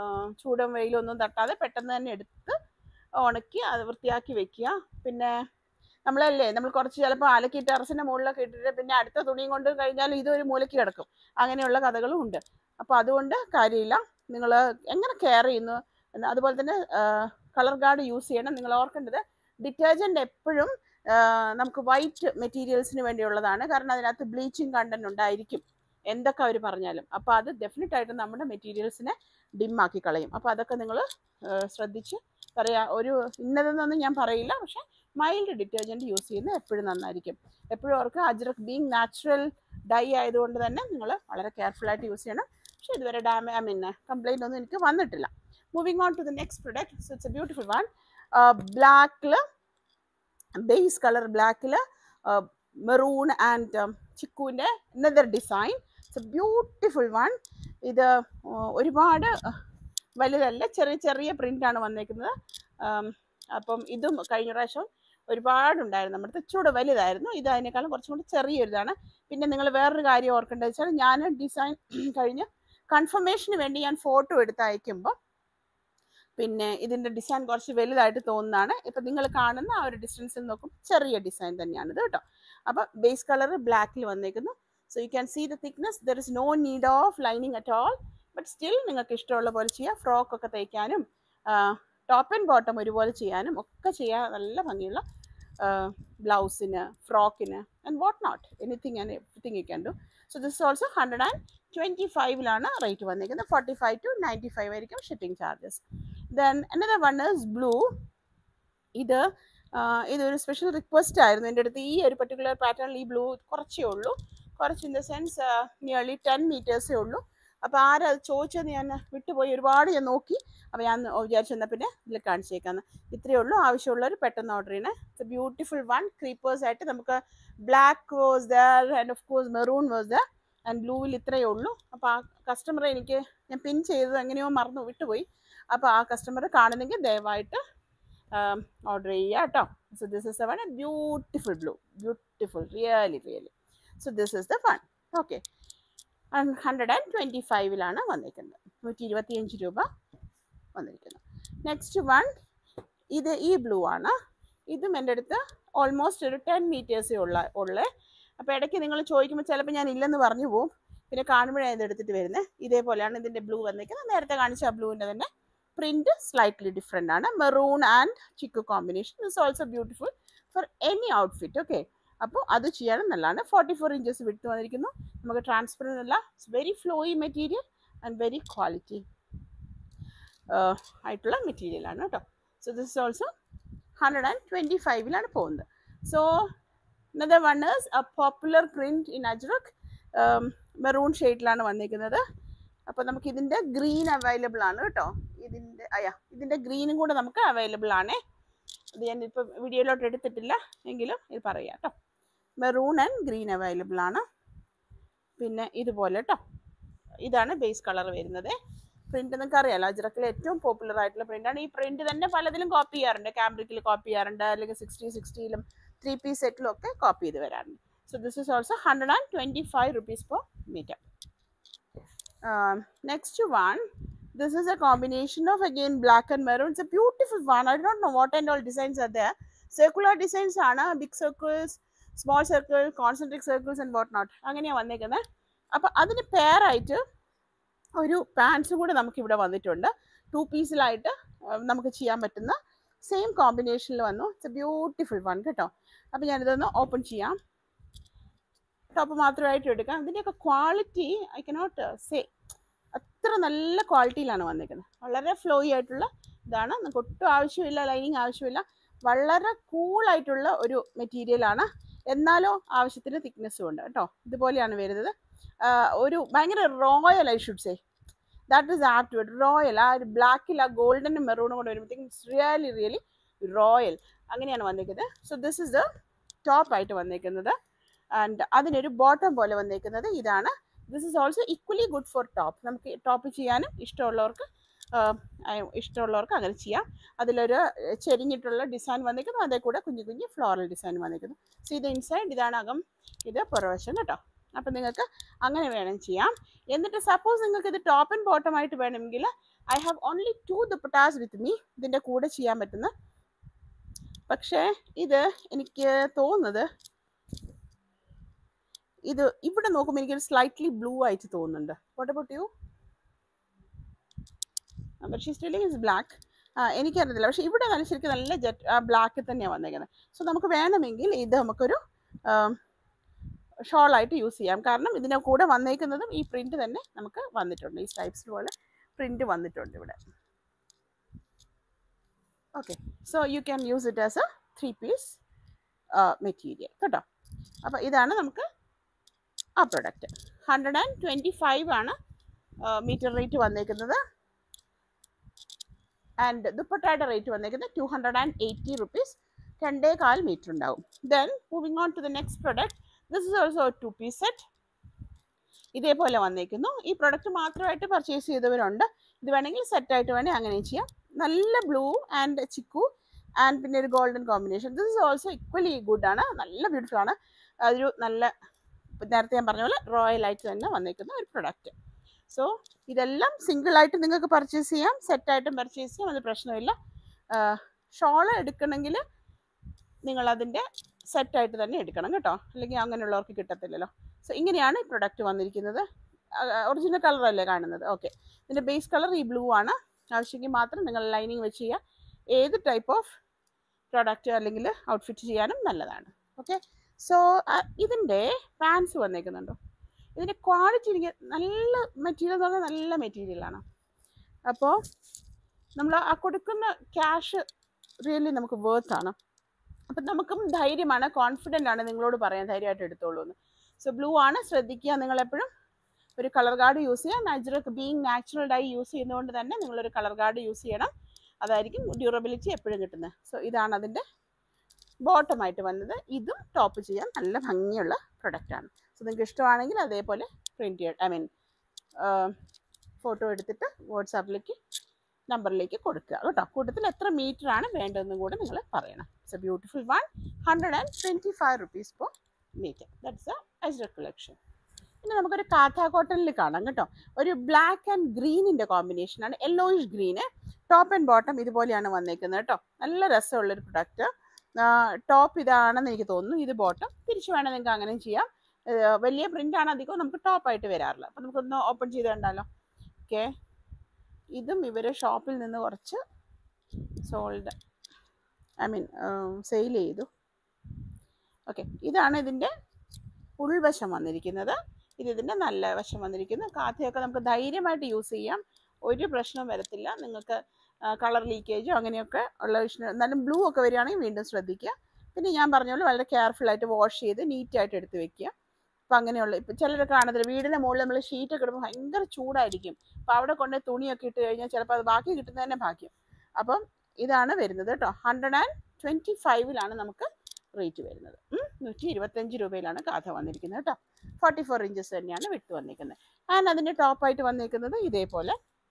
ചൂടും വെയിലൊന്നും തട്ടാതെ പെട്ടെന്ന് തന്നെ എടുത്ത് ഉണക്കി അത് വൃത്തിയാക്കി വെക്കുക പിന്നെ നമ്മളല്ലേ നമ്മൾ കുറച്ച് ചിലപ്പോൾ അലക്കി ടെറസിൻ്റെ മുകളിലൊക്കെ ഇട്ടിട്ട് പിന്നെ അടുത്ത തുണിയും കൊണ്ട് കഴിഞ്ഞാൽ ഇതൊരു മൂലയ്ക്ക് കിടക്കും അങ്ങനെയുള്ള കഥകളും ഉണ്ട് അപ്പോൾ അതുകൊണ്ട് കാര്യമില്ല നിങ്ങൾ എങ്ങനെ കെയർ ചെയ്യുന്നു എന്ന് അതുപോലെ തന്നെ കളർ ഗാർഡ് യൂസ് ചെയ്യണം നിങ്ങൾ ഓർക്കേണ്ടത് ഡിറ്റർജൻറ്റ് എപ്പോഴും ആ, നമുക്ക് വൈറ്റ് മെറ്റീരിയൽസിന് വേണ്ടിയുള്ളതാണ് കാരണം അതിനകത്ത് ബ്ലീച്ചിങ് കണ്ടന്റ് ഉണ്ടായിരിക്കും എന്തൊക്കെ അവർ പറഞ്ഞാലും അപ്പോൾ അത് ഡെഫിനറ്റ് ആയിട്ടും നമ്മുടെ മെറ്റീരിയൽസിനെ ഡിമ്മാക്കി കളയും അപ്പോൾ അതൊക്കെ നിങ്ങൾ ശ്രദ്ധിച്ച് പറയാ ഒരു ഇന്നതെന്നൊന്നും ഞാൻ പറയില്ല പക്ഷേ മൈൽഡ് ഡിറ്റർജൻറ്റ് യൂസ് ചെയ്യുന്നത് എപ്പോഴും നന്നായിരിക്കും എപ്പോഴും അവർക്ക് അജ്രക് ബീങ് നാച്ചുറൽ ഡൈ ആയതുകൊണ്ട് തന്നെ നിങ്ങൾ വളരെ കെയർഫുൾ ആയിട്ട് യൂസ് ചെയ്യണം പക്ഷേ ഇതുവരെ ഡാമേ ഐ മീൻ കംപ്ലൈൻ്റ് ഒന്നും എനിക്ക് വന്നിട്ടില്ല moving on to the next product so it's a beautiful one ബ്ലാക്കിൽ ബേസ് കളർ ബ്ലാക്കിൽ മെറൂൺ ആൻഡ് ചിക്കുവിൻ്റെ നെതർ design it's a beautiful one ഇത് ആ, ഒരുപാട് വലുതല്ല ചെറിയ ചെറിയ പ്രിൻ്റാണ് വന്നേക്കുന്നത് ആം, അപ്പം ഇതും കഴിഞ്ഞ പ്രാവശ്യം ഒരുപാടുണ്ടായിരുന്നു നമ്മുടെ അടുത്ത് ഇച്ചിരൂടെ വലുതായിരുന്നു ഇത് അതിനേക്കാളും കുറച്ചും കൂടി ചെറിയൊരിതാണ് പിന്നെ നിങ്ങൾ വേറൊരു കാര്യം ഓർക്കേണ്ടത് വെച്ചാൽ ഞാൻ ഡിസൈൻ കഴിഞ്ഞ് കൺഫർമേഷന് വേണ്ടി ഞാൻ ഫോട്ടോ എടുത്ത് അയക്കുമ്പോൾ പിന്നെ ഇതിൻ്റെ ഡിസൈൻ കുറച്ച് വലുതായിട്ട് തോന്നുന്നതാണ് ഇപ്പം നിങ്ങൾ കാണുന്ന ആ ഒരു ഡിസ്റ്റൻസിൽ നോക്കും ചെറിയ ഡിസൈൻ തന്നെയാണ് ഇത് കേട്ടോ അപ്പം ബേസ് കളർ ബ്ലാക്കിൽ വന്നേക്കുന്നു so you can see the thickness there is no need of lining at all but still നിങ്ങൾക്ക് ഇഷ്ടമുള്ള പോലെ ചെയ്യാം ഫ്രോക്ക് ഒക്കെ തയ്ക്കാനും ടോപ്പ് ആൻഡ് ബോട്ടം ഒരുപോലെ ചെയ്യാനും ഒക്കെ ചെയ്യാൻ നല്ല ഭംഗിയുള്ള ബ്ലൗസിന് ഫ്രോക്കിന് and what not anything and everything you can do so this also hundred and twenty ഫൈവിലാണ് റേറ്റ് വന്നിരിക്കുന്നത് forty five to ninety five ആയിരിക്കും shipping charges then another one is blue ഇത് ആ, ഇതൊരു സ്പെഷ്യൽ റിക്വസ്റ്റ് ആയിരുന്നു എൻ്റെ അടുത്ത് ഈ ഒരു പർട്ടിക്കുലർ പാറ്റേണിൽ ഈ ബ്ലൂ കുറച്ചേ ഉള്ളൂ കുറച്ച് in the sense nearly ten മീറ്റേഴ്സേ ഉള്ളൂ അപ്പോൾ ആരാ അത് ചോദിച്ചതെന്ന് ഞാൻ വിട്ടുപോയി ഒരുപാട് ഞാൻ നോക്കി അപ്പോൾ ഞാൻ വിചാരിച്ചു എന്നാൽ പിന്നെ ഇതിൽ കാണിച്ചേക്കാന്ന് ഇത്രയേ ഉള്ളൂ ആവശ്യമുള്ളവർ പെട്ടെന്ന് ഓർഡർ ചെയ്യണേ it's a beautiful one creepers ആയിട്ട് നമുക്ക് black was there and of course maroon was there and ബ്ലൂവിൽ ഇത്രയേ ഉള്ളൂ അപ്പോൾ ആ കസ്റ്റമറെ എനിക്ക് ഞാൻ പിൻ ചെയ്തത് എങ്ങനെയോ മറന്നു വിട്ടുപോയി അപ്പോൾ ആ കസ്റ്റമർ കാണുന്നെങ്കിൽ ദയവായിട്ട് ഓർഡർ ചെയ്യുക കേട്ടോ so this is the one beautiful blue beautiful really really so this is the one okay hundred and twenty ഫൈവിലാണ് വന്നിരിക്കുന്നത് നൂറ്റി ഇരുപത്തിയഞ്ച് രൂപ വന്നിരിക്കുന്നു നെക്സ്റ്റ് വൺ ഇത് ഈ ബ്ലൂ ആണ് ഇതും എൻ്റെ അടുത്ത് ഓൾമോസ്റ്റ് ഒരു ടെൻ മീറ്റേഴ്സേ ഉള്ള ഉള്ളേ അപ്പോൾ ഇടയ്ക്ക് നിങ്ങൾ ചോദിക്കുമ്പോൾ ചിലപ്പോൾ ഞാൻ ഇല്ലെന്ന് പറഞ്ഞു പോകും പിന്നെ കാണുമ്പോഴാണ് ഇത് എടുത്തിട്ട് വരുന്നത് ഇതേപോലെയാണ് ഇതിൻ്റെ ബ്ലൂ വന്നിരിക്കുന്നത് നേരത്തെ കാണിച്ച ആ ബ്ലൂവിൻ്റെ തന്നെ പ്രിന്റ് സ്ലൈറ്റ്ലി ഡിഫറെൻ്റ് ആണ് maroon and chikoo combination is also beautiful for any outfit okay അപ്പോൾ അത് ചെയ്യാനും നല്ലതാണ് ഫോർട്ടി ഫോർ ഇഞ്ചസ് വിട്ട് വന്നിരിക്കുന്നു നമുക്ക് ട്രാൻസ്പെറൻ്റ് അല്ല it's very flowy material and very quality ആയിട്ടുള്ള മെറ്റീരിയലാണ് കേട്ടോ so this is also hundred and twenty ഫൈവിലാണ് പോകുന്നത് so another one is a popular print in ajrak maroon ഷെയ്ഡിലാണ് വന്നിരിക്കുന്നത് അപ്പോൾ നമുക്ക് ഇതിൻ്റെ ഗ്രീൻ അവൈലബിൾ ആണ് കേട്ടോ ഇതിൻ്റെ അയ്യാ ഇതിൻ്റെ ഗ്രീനും കൂടെ നമുക്ക് അവൈലബിൾ ആണ് ഇത് ഞാൻ ഇപ്പോൾ വീഡിയോയിലോട്ട് എടുത്തിട്ടില്ല എങ്കിലും ഇത് പറയാം കേട്ടോ മെറൂൺ ആൻഡ് ഗ്രീൻ അവൈലബിൾ ആണ് പിന്നെ ഇതുപോലെ കേട്ടോ ഇതാണ് ബേസ് കളർ വരുന്നത് പ്രിന്റ് നിങ്ങൾക്ക് അറിയാലോ അജ്രക്കിലെ ഏറ്റവും പോപ്പുലർ ആയിട്ടുള്ള പ്രിന്റാണ് ഈ പ്രിന്റ് തന്നെ പലതിലും കോപ്പി ചെയ്യാറുണ്ട് ക്യാമ്പ്രിക്കിൽ കോപ്പി ചെയ്യാറുണ്ട് അല്ലെങ്കിൽ സിക്സ്റ്റി സിക്സ്റ്റിയിലും ത്രീ പീസ് സെറ്റിലും ഒക്കെ കോപ്പി ചെയ്ത് വരാറുണ്ട് so this is also hundred and twenty five rupees per metre next one this is a combination of again black and maroon it's a beautiful one i don't know what and all designs are there circular designs ആണ് big circles small circle concentric circles and what not അങ്ങനെയാണ് വന്നേക്കുന്നത് അപ്പം അതിന് പെയറായിട്ട് ഒരു പാൻസും കൂടെ നമുക്ക് ഇവിടെ വന്നിട്ടുണ്ട് ടു പീസിലായിട്ട് നമുക്ക് ചെയ്യാൻ പറ്റുന്ന സെയിം കോമ്പിനേഷനിൽ വന്നു ഇറ്റ്സ് എ ബ്യൂട്ടിഫുൾ വൺ കേട്ടോ അപ്പം ഞാനിതൊന്ന് ഓപ്പൺ ചെയ്യാം ടോപ്പ് മാത്രമായിട്ട് എടുക്കാം ഇതിൻ്റെയൊക്കെ ക്വാളിറ്റി ഐ കനോട്ട് സേ അത്ര നല്ല ക്വാളിറ്റിയിലാണ് വന്നിരിക്കുന്നത് വളരെ ഫ്ലോയി ആയിട്ടുള്ള ഇതാണ് നമുക്ക് ഒട്ടും ആവശ്യമില്ല ലൈനിങ് ആവശ്യമില്ല വളരെ കൂളായിട്ടുള്ള ഒരു മെറ്റീരിയലാണ് എന്നാലോ ആവശ്യത്തിന് തിക്നെസ്സും ഉണ്ട് കേട്ടോ ഇതുപോലെയാണ് വരുന്നത് ആ, ഒരു ഭയങ്കര royal I should say that is apt word royal ആ ഒരു ബ്ലാക്കിൽ ആ ഗോൾഡനും മെറൂണും കൂടെ വരുമ്പോഴത്തേക്കും ഇറ്റ്സ് റിയലി റിയലി റോയൽ അങ്ങനെയാണ് വന്നിരിക്കുന്നത് so this is the top ആയിട്ട് വന്നിരിക്കുന്നത് ആൻഡ് അതിനൊരു ബോട്ടം പോലെ വന്നിരിക്കുന്നത് ഇതാണ് this is also equally good for top നമുക്ക് ടോപ്പ് ചെയ്യാനും ഇഷ്ടമുള്ളവർക്ക് ആ, ആ, ഇഷ്ടമുള്ളവർക്ക് അങ്ങനെ ചെയ്യാം അതിലൊരു ചെരിഞ്ഞിട്ടുള്ള ഡിസൈൻ വന്നിരിക്കുന്നു അതേ കൂടെ കുഞ്ഞു കുഞ്ഞു ഫ്ലോറൽ ഡിസൈൻ വന്നിരിക്കുന്നു സോ ഇത് ഇൻസൈഡ് ഇതാണ് അകം ഇത് പുറവശം കേട്ടോ അപ്പം നിങ്ങൾക്ക് അങ്ങനെ വേണം ചെയ്യാം എന്നിട്ട് സപ്പോസ് നിങ്ങൾക്ക് ഇത് ടോപ്പ് ആൻഡ് ബോട്ടം ആയിട്ട് വേണമെങ്കിൽ I have only two dupattas with me ഇതിൻ്റെ കൂടെ ചെയ്യാൻ പറ്റുന്ന പക്ഷേ ഇത് എനിക്ക് തോന്നുന്നത് ഇത് ഇവിടെ നോക്കുമ്പോൾ എനിക്കൊരു സ്ലൈറ്റ്ലി ബ്ലൂ ആയിട്ട് തോന്നുന്നുണ്ട് വാട്ട് അബൌട്ട് യു പക്ഷേ സ്റ്റിലിംഗ് ഇസ് ബ്ലാക്ക് എനിക്കറിയത്തില്ല പക്ഷേ ഇവിടെ നല്ല ശരിക്കും നല്ല ജെറ്റ് ആ ബ്ലാക്കിൽ തന്നെയാണ് വന്നേക്കുന്നത് സോ നമുക്ക് വേണമെങ്കിൽ ഇത് നമുക്കൊരു ഷോളായിട്ട് യൂസ് ചെയ്യാം കാരണം ഇതിൻ്റെ കൂടെ വന്നേക്കുന്നതും ഈ പ്രിന്റ് തന്നെ നമുക്ക് വന്നിട്ടുണ്ട് ഈ സ്ട്രൈപ്സ് പോലെ പ്രിന്റ് വന്നിട്ടുണ്ട് ഇവിടെ okay so you can use it as a three piece material കേട്ടോ അപ്പോൾ ഇതാണ് നമുക്ക് ആ product hundred and twenty five ആണ് മീറ്റർ റേറ്റ് വന്നേക്കുന്നത് ആൻഡ് ദുപ്പട്ടയുടെ റേറ്റ് വന്നേക്കുന്നത് two hundred and eighty rupees രണ്ടേ കാൽ മീറ്റർ ഉണ്ടാവും then moving on to the next product this is also two piece set ഇതേപോലെ വന്നേക്കുന്നു ഈ പ്രൊഡക്റ്റ് മാത്രമായിട്ട് പർച്ചേസ് ചെയ്തവരുണ്ട് ഇത് വേണമെങ്കിൽ സെറ്റായിട്ട് വേണമെങ്കിൽ അങ്ങനെ ചെയ്യാം നല്ല ബ്ലൂ ആൻഡ് ചിക്കു ആൻഡ് പിന്നെ ഒരു golden combination this is also equally good ആണ് നല്ല ബ്യൂട്ടിഫുൾ ആണ് അതൊരു നല്ല ഇപ്പം നേരത്തെ ഞാൻ പറഞ്ഞ പോലെ റോയൽ ആയിട്ട് തന്നെ വന്നേക്കുന്ന ഒരു പ്രൊഡക്റ്റ് സോ ഇതെല്ലാം സിംഗിൾ ആയിട്ട് നിങ്ങൾക്ക് പർച്ചേസ് ചെയ്യാം സെറ്റായിട്ടും പർച്ചേസ് ചെയ്യാം അത് പ്രശ്നമില്ല ഷോൾ എടുക്കണമെങ്കിൽ നിങ്ങൾ അതിൻ്റെ സെറ്റായിട്ട് തന്നെ എടുക്കണം കേട്ടോ അല്ലെങ്കിൽ അങ്ങനെയുള്ളവർക്ക് കിട്ടത്തില്ലല്ലോ സോ ഇങ്ങനെയാണ് ഈ പ്രൊഡക്റ്റ് വന്നിരിക്കുന്നത് ഒറിജിനൽ കളറല്ലേ കാണുന്നത് ഓക്കെ ഇതിൻ്റെ ബേസ് കളർ ഈ ബ്ലൂ ആണ് ആവശ്യമെങ്കിൽ മാത്രം നിങ്ങൾ ലൈനിങ് വെച്ച് ചെയ്യുക ഏത് ടൈപ്പ് ഓഫ് പ്രൊഡക്റ്റ് അല്ലെങ്കിൽ ഔട്ട്ഫിറ്റ് ചെയ്യാനും നല്ലതാണ് ഓക്കെ സോ ഇതിൻ്റെ പാൻസ് വന്നേക്കുന്നുണ്ടോ ഇതിൻ്റെ ക്വാളിറ്റി എനിക്ക് നല്ല മെറ്റീരിയൽ എന്ന് പറഞ്ഞാൽ നല്ല മെറ്റീരിയലാണ് അപ്പോൾ നമ്മൾ ആ കൊടുക്കുന്ന ക്യാഷ് റിയലി നമുക്ക് വേർത്ത് ആണ് അപ്പം നമുക്കും ധൈര്യമാണ് കോൺഫിഡൻ്റ് ആണ് നിങ്ങളോട് പറയാൻ ധൈര്യമായിട്ട് എടുത്തോളൂ എന്ന് സോ ബ്ലൂ ആണ് ശ്രദ്ധിക്കുക നിങ്ങൾ എപ്പോഴും ഒരു കളർ ഗാർഡ് യൂസ് ചെയ്യുക natural being natural dye use ചെയ്യുന്നതുകൊണ്ട് തന്നെ നിങ്ങളൊരു കളർ ഗാർഡ് യൂസ് ചെയ്യണം അതായിരിക്കും ഡ്യൂറബിലിറ്റി എപ്പോഴും കിട്ടുന്നത് സോ ഇതാണ് അതിൻ്റെ ബോട്ടമായിട്ട് വന്നത് ഇതും ടോപ്പ് ചെയ്യാൻ നല്ല ഭംഗിയുള്ള പ്രൊഡക്റ്റാണ് സോ നിങ്ങൾക്ക് ഇഷ്ടമാണെങ്കിൽ അതേപോലെ പ്രിൻറ്റ് ചെയ്യാം ഐ മീൻ ഫോട്ടോ എടുത്തിട്ട് വാട്സാപ്പിലേക്ക് നമ്പറിലേക്ക് കൊടുക്കുക കേട്ടോ കൂട്ടത്തിൽ എത്ര മീറ്റർ ആണ് വേണ്ടതെന്നും കൂടെ നിങ്ങൾ പറയണം it's a beautiful one hundred and twenty five rupees per metre that's a ajrak collection പിന്നെ നമുക്കൊരു കാഥ കോട്ടണിൽ കാണാം കേട്ടോ ഒരു ബ്ലാക്ക് ആൻഡ് ഗ്രീനിൻ്റെ കോമ്പിനേഷനാണ് യെല്ലോയിഷ് ഗ്രീന് ടോപ്പ് ആൻഡ് ബോട്ടം ഇതുപോലെയാണ് വന്നേക്കുന്നത് കേട്ടോ നല്ല രസമുള്ളൊരു പ്രൊഡക്റ്റ് ടോപ്പ് ഇതാണെന്ന് എനിക്ക് തോന്നുന്നു ഇത് ബോട്ടം തിരിച്ചു വേണം നിങ്ങൾക്ക് അങ്ങനെയും ചെയ്യാം ഏർ വലിയ പ്രിൻ്റ് ആണ് അധികം നമുക്ക് ടോപ്പായിട്ട് വരാറില്ല അപ്പം നമുക്കൊന്ന് ഓപ്പൺ ചെയ്ത് കണ്ടാലോ ഓക്കെ ഇതും ഇവർ ഷോപ്പിൽ നിന്ന് കുറച്ച് സോൾഡ് ഐ മീൻ സെയിൽ ചെയ്തു ഓക്കെ ഇതാണ് ഇതിൻ്റെ ഉൾവശം വന്നിരിക്കുന്നത് ഇത് ഇതിൻ്റെ നല്ല വശം വന്നിരിക്കുന്നു കാഥയൊക്കെ നമുക്ക് ധൈര്യമായിട്ട് യൂസ് ചെയ്യാം ഒരു പ്രശ്നവും വരത്തില്ല നിങ്ങൾക്ക് കളർ ലീക്കേജോ അങ്ങനെയൊക്കെ ഉള്ള വിഷയം എന്നാലും ബ്ലൂ ഒക്കെ വരികയാണെങ്കിൽ വീണ്ടും ശ്രദ്ധിക്കുക പിന്നെ ഞാൻ പറഞ്ഞ പോലെ വളരെ കെയർഫുൾ ആയിട്ട് വാഷ് ചെയ്ത് നീറ്റായിട്ട് എടുത്ത് വെക്കുക അപ്പം അങ്ങനെയുള്ള ഇപ്പം ചിലരൊക്കെ കാണത്തില്ല വീടിൻ്റെ മുകളിൽ നമ്മൾ ഷീറ്റൊക്കെ ഇടുമ്പോൾ ഭയങ്കര ചൂടായിരിക്കും അപ്പോൾ അവിടെ കൊണ്ട് തുണിയൊക്കെ ഇട്ട് കഴിഞ്ഞാൽ ചിലപ്പോൾ അത് ബാക്കി കിട്ടുന്നത് തന്നെ ഭാഗ്യം അപ്പം ഇതാണ് വരുന്നത് കേട്ടോ ഹൺഡ്രഡ് ആൻഡ് ട്വൻറ്റി ഫൈവിലാണ് നമുക്ക് റേറ്റ് വരുന്നത് നൂറ്റി ഇരുപത്തഞ്ച് രൂപയിലാണ് കാഥ വന്നിരിക്കുന്നത് കേട്ടോ ഫോർട്ടി ഫോർ ഇഞ്ചസ് തന്നെയാണ് വിട്ട് വന്നിരിക്കുന്നത് ആൻഡ് അതിൻ്റെ ടോപ്പായിട്ട് വന്നിരിക്കുന്നത് ഇതേപോലെ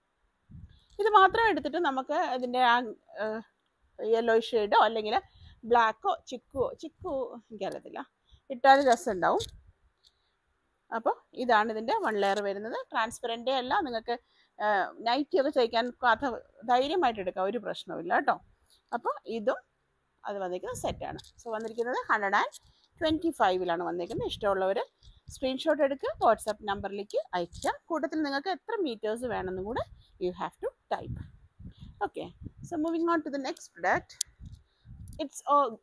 ഇത് മാത്രം എടുത്തിട്ട് നമുക്ക് ഇതിൻ്റെ ആ യെല്ലോ ഷെയ്ഡോ അല്ലെങ്കിൽ ബ്ലാക്കോ ചിക്കുവോ ചിക്കു എനിക്കറിയത്തില്ല ഇട്ടാൽ രസം ഉണ്ടാവും അപ്പോൾ ഇതാണ് ഇതിൻ്റെ വൺ ലെയർ വരുന്നത് ട്രാൻസ്പെറൻറ്റേ അല്ല നിങ്ങൾക്ക് നൈറ്റി ഒക്കെ തയ്ക്കാൻ കഥ ധൈര്യമായിട്ട് എടുക്കാം ഒരു പ്രശ്നവുമില്ല കേട്ടോ അപ്പോൾ ഇതും അത് വന്നിരിക്കുന്നത് സെറ്റാണ് സോ വന്നിരിക്കുന്നത് ഹൺഡ്രഡ് ആൻഡ് ട്വൻറ്റി ഫൈവിലാണ് വന്നിരിക്കുന്നത് ഇഷ്ടമുള്ളവർ സ്ക്രീൻഷോട്ട് എടുക്കുക വാട്സാപ്പ് നമ്പറിലേക്ക് അയക്കുക കൂട്ടത്തിൽ നിങ്ങൾക്ക് എത്ര മീറ്റേഴ്സ് വേണമെന്നും കൂടെ you have to type okay so moving on to the next product it's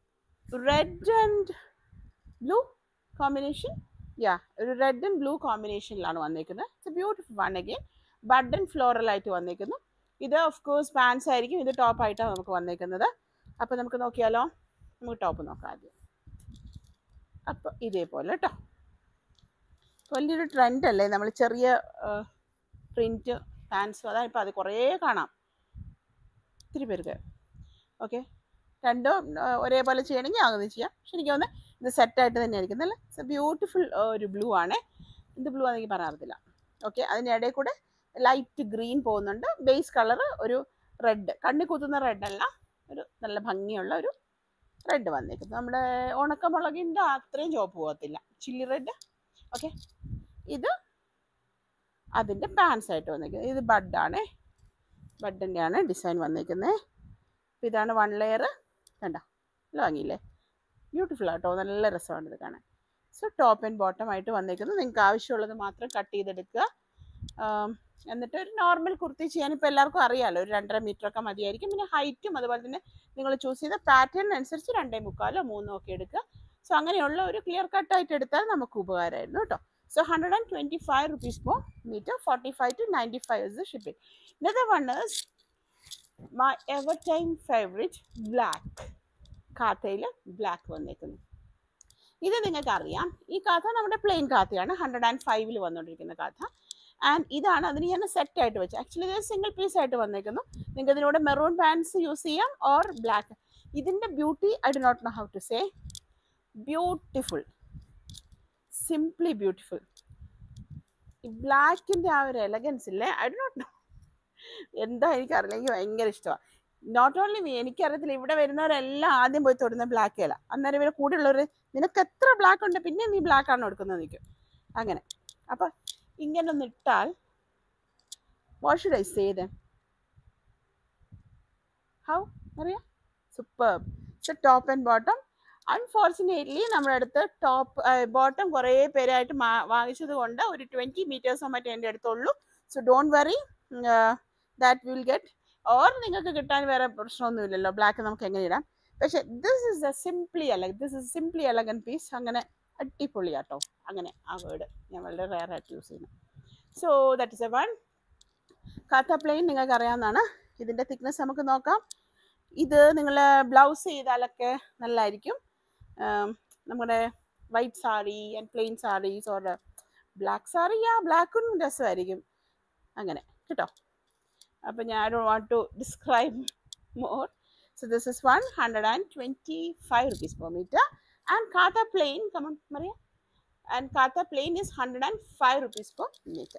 red and blue combination yeah ഒരു റെഡ് ആൻഡ് ബ്ലൂ കോമ്പിനേഷനിലാണ് വന്നിരിക്കുന്നത് it's beautiful one again bud and floral ആയിട്ട് വന്നിരിക്കുന്നു ഇത് ഓഫ് കോഴ്സ് പാൻസ് ആയിരിക്കും ഇത് top ആയിട്ടാണ് നമുക്ക് വന്നിരിക്കുന്നത് അപ്പോൾ നമുക്ക് നോക്കിയാലോ നമുക്ക് ടോപ്പ് നോക്കാം ആദ്യം അപ്പോൾ ഇതേപോലെ കേട്ടോ വലിയൊരു ട്രെൻഡ് അല്ലേ നമ്മൾ ചെറിയ പ്രിൻറ്റ് പാൻസ് അതാണ് ഇപ്പോൾ അത് കുറേ കാണാം ഒത്തിരി പേർക്ക് ഓക്കെ രണ്ടും ആ, ഒരേപോലെ ചെയ്യണമെങ്കിൽ അങ്ങനെ ചെയ്യാം പക്ഷെ എനിക്ക് തോന്നുന്നു ഇത് സെറ്റായിട്ട് തന്നെ ആയിരിക്കും നല്ല ബ്യൂട്ടിഫുൾ ഒരു ബ്ലൂ ആണ് ഇത് ബ്ലൂ ആണെങ്കിൽ പറയാറില്ല ഓക്കെ അതിൻ്റെ ഇടയിൽ കൂടെ ലൈറ്റ് ഗ്രീൻ പോകുന്നുണ്ട് ബേസ് കളർ ഒരു റെഡ് കണ്ണി കുത്തുന്ന റെഡ് അല്ല ഒരു നല്ല ഭംഗിയുള്ള ഒരു റെഡ് വന്നേക്കുന്നത് നമ്മുടെ ഉണക്കമുളകിൻ്റെ അത്രയും ചുവപ്പ് പോകത്തില്ല ചില്ലി റെഡ് ഓക്കെ ഇത് അതിൻ്റെ പാൻസ് ആയിട്ട് വന്നിരിക്കുന്നത് ഇത് ബഡാണ് ബഡിൻ്റെ ആണ് ഡിസൈൻ വന്നിരിക്കുന്നത് അപ്പോൾ ഇതാണ് വൺ ലെയർ കണ്ട നല്ല ഭംഗിയില്ലേ ബ്യൂട്ടിഫുൾ ആട്ടോ നല്ല രസമാണ് ഇത് കാണാൻ സോ ടോപ്പ് ആൻഡ് ബോട്ടം ആയിട്ട് വന്നേക്കുന്നത് നിങ്ങൾക്ക് ആവശ്യമുള്ളത് മാത്രം കട്ട് ചെയ്തെടുക്കുക ആം, എന്നിട്ട് ഒരു നോർമൽ കുർത്തി ചെയ്യാൻ ഇപ്പോൾ എല്ലാവർക്കും അറിയാമല്ലോ ഒരു രണ്ടര മീറ്റർ ഒക്കെ മതിയായിരിക്കും പിന്നെ ഹൈറ്റും അതുപോലെ തന്നെ നിങ്ങൾ ചൂസ് ചെയ്ത പാറ്റേൺ അനുസരിച്ച് രണ്ടേ മുക്കാലോ മൂന്നോ ഒക്കെ എടുക്കുക സോ അങ്ങനെയുള്ള ഒരു ക്ലിയർ കട്ടായിട്ട് എടുത്താൽ നമുക്ക് ഉപകാരമായിരുന്നു കേട്ടോ so hundred and twenty five rupees per meter, 45 to 95 is the shipping. Another one is my ever time favorite black. കാത്തയിൽ ബ്ലാക്ക് വന്നേക്കുന്നു ഇത് നിങ്ങൾക്ക് അറിയാം ഈ കാഥ നമ്മുടെ പ്ലെയിൻ കാത്തയാണ് ഹൺഡ്രഡ് ആൻഡ് ഫൈവിൽ വന്നുകൊണ്ടിരിക്കുന്ന കാഥ ആൻഡ് ഇതാണ് അതിന് ഞാൻ സെറ്റ് ആയിട്ട് വെച്ചത് ആക്ച്വലി ഇത് സിംഗിൾ പീസ് ആയിട്ട് വന്നേക്കുന്നു നിങ്ങൾക്ക് ഇതിലൂടെ മെറൂൺ പാൻസ് യൂസ് ചെയ്യാം ഓർ ബ്ലാക്ക് ഇതിൻ്റെ beauty I do not know how to say beautiful simply beautiful ഈ ബ്ലാക്കിൻ്റെ ആ ഒരു എലഗൻസ് ഇല്ലേ ഐ ഡു നോട്ട് നോ എന്താ എനിക്കറിയില്ല എനിക്ക് ഭയങ്കര ഇഷ്ടമാണ് നോട്ട് ഓൺലി മീ എനിക്കറിയത്തില്ല ഇവിടെ വരുന്നവരെല്ലാം ആദ്യം പോയി തൊടുന്ന ബ്ലാക്ക് ഇല അന്നേരം ഇവരെ കൂടെയുള്ളവർ നിനക്ക് എത്ര ബ്ലാക്ക് ഉണ്ട് പിന്നെ നീ ബ്ലാക്ക് ആണ് എടുക്കുന്നത് നിൽക്കും അങ്ങനെ അപ്പം ഇങ്ങനെ ഒന്ന് ഇട്ടാൽ what should I say them how അറിയാം super it's top and bottom unfortunately നമ്മുടെ അടുത്ത് ടോപ്പ് ബോട്ടം കുറേ പേരായിട്ട് മാ- വാങ്ങിച്ചത് കൊണ്ട് ഒരു ട്വൻറ്റി മീറ്റേഴ്സോ മറ്റേ എൻ്റെ അടുത്തുള്ളൂ so don't worry that will get or നിങ്ങൾക്ക് കിട്ടാൻ വേറെ പ്രശ്നമൊന്നുമില്ലല്ലോ ബ്ലാക്ക് നമുക്ക് എങ്ങനെ ഇടാം പക്ഷെ ദിസ് ഇസ് എ സിംപ്ലി അല്ല this is simply elegant piece അങ്ങനെ അടിപൊളിയാട്ടോ അങ്ങനെ ആ വേർഡ് ഞാൻ വളരെ റെയർ ആയിട്ട് യൂസ് ചെയ്യുന്നു so that is a one കാത്ത പ്ലെയിൻ നിങ്ങൾക്ക് അറിയാവുന്നതാണ് ഇതിൻ്റെ തിക്നെസ് നമുക്ക് നോക്കാം ഇത് നിങ്ങൾ ബ്ലൗസ് ചെയ്താലൊക്കെ നല്ലതായിരിക്കും ആം, നമ്മുടെ white sari and plain saris or black sari ആ ബ്ലാക്കും രസമായിരിക്കും അങ്ങനെ കേട്ടോ അപ്പം ഞാൻ I do want to describe more so this is one hundred and twenty five rupees per metre and കാത്ത പ്ലെയിൻ കമൺ മറിയ ആൻഡ് കാത്ത plain is hundred and five rupees per metre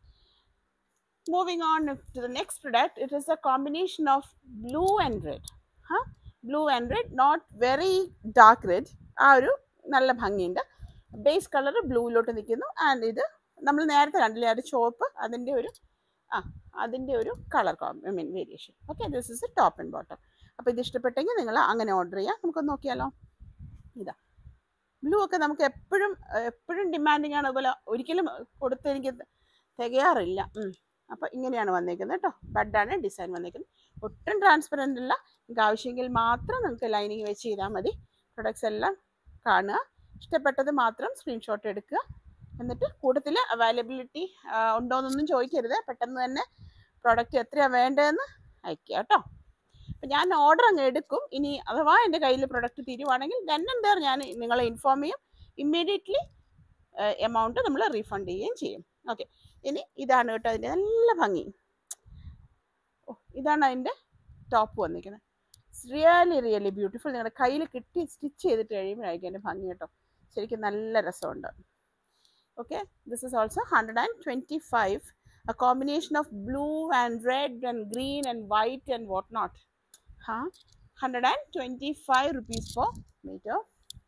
moving on to the next product it is a combination of blue and red huh? blue and red not very dark red ആ ഒരു നല്ല ഭംഗിയുണ്ട് base colour ബ്ലൂയിലോട്ട് നിൽക്കുന്നു and ഇത് നമ്മൾ നേരത്തെ കണ്ടില്ലേ ആ ഒരു ചോപ്പ് അതിൻ്റെ ഒരു ആ അതിൻ്റെ ഒരു colour I mean variation okay this is a top and bottom അപ്പോൾ ഇത് ഇഷ്ടപ്പെട്ടെങ്കിൽ നിങ്ങൾ അങ്ങനെ ഓർഡർ ചെയ്യാം നമുക്കൊന്ന് നോക്കിയാലോ ഇതാ ബ്ലൂ ഒക്കെ നമുക്ക് എപ്പോഴും എപ്പോഴും ഡിമാൻഡിങ് ആണ് അതുപോലെ ഒരിക്കലും കൊടുത്ത് എനിക്ക് തികയാറില്ല ഉം. അപ്പോൾ ഇങ്ങനെയാണ് വന്നേക്കുന്നത് കേട്ടോ ബഡാണ് ഡിസൈൻ വന്നേക്കുന്നത് ഒട്ടും ട്രാൻസ്പെറൻ്റ് അല്ല നിങ്ങൾക്ക് ആവശ്യമെങ്കിൽ മാത്രം നിങ്ങൾക്ക് ലൈനിങ് വെച്ച് ചെയ്താൽ മതി പ്രൊഡക്ട്സ് എല്ലാം കാണുക ഇഷ്ടപ്പെട്ടത് മാത്രം സ്ക്രീൻഷോട്ട് എടുക്കുക എന്നിട്ട് കൂട്ടത്തിൽ അവൈലബിലിറ്റി ഉണ്ടോയെന്നൊന്നും ചോദിക്കരുത് പെട്ടെന്ന് തന്നെ പ്രോഡക്റ്റ് എത്രയാണ് വേണ്ടതെന്ന് അയക്കുക കേട്ടോ അപ്പം ഞാൻ ഓർഡർ അങ്ങ് എടുക്കും ഇനി അഥവാ എൻ്റെ കയ്യിൽ പ്രൊഡക്റ്റ് തീരുവാണെങ്കിൽ ദെൻ എന്താ ഞാൻ നിങ്ങളെ ഇൻഫോം ചെയ്യും ഇമ്മീഡിയറ്റ്ലി എമൗണ്ട് നമ്മൾ റീഫണ്ട് ചെയ്യുകയും ചെയ്യും ഓക്കെ ഇനി ഇതാണ് കേട്ടോ അതിൻ്റെ നല്ല ഭംഗി ഓ ഇതാണ് അതിൻ്റെ ടോപ്പ് വന്നിരിക്കുന്നത് റിയലി റിയലി ബ്യൂട്ടിഫുൾ നിങ്ങളുടെ കയ്യിൽ കിട്ടി സ്റ്റിച്ച് ചെയ്തിട്ട് കഴിയുമ്പോഴായിരിക്കും അതിൻ്റെ ഭംഗി കേട്ടോ ശരിക്കും നല്ല രസമുണ്ട് okay this is also hundred and twenty five a combination of blue and red and green and white and what not ഹാ hundred and twenty five rupees for metre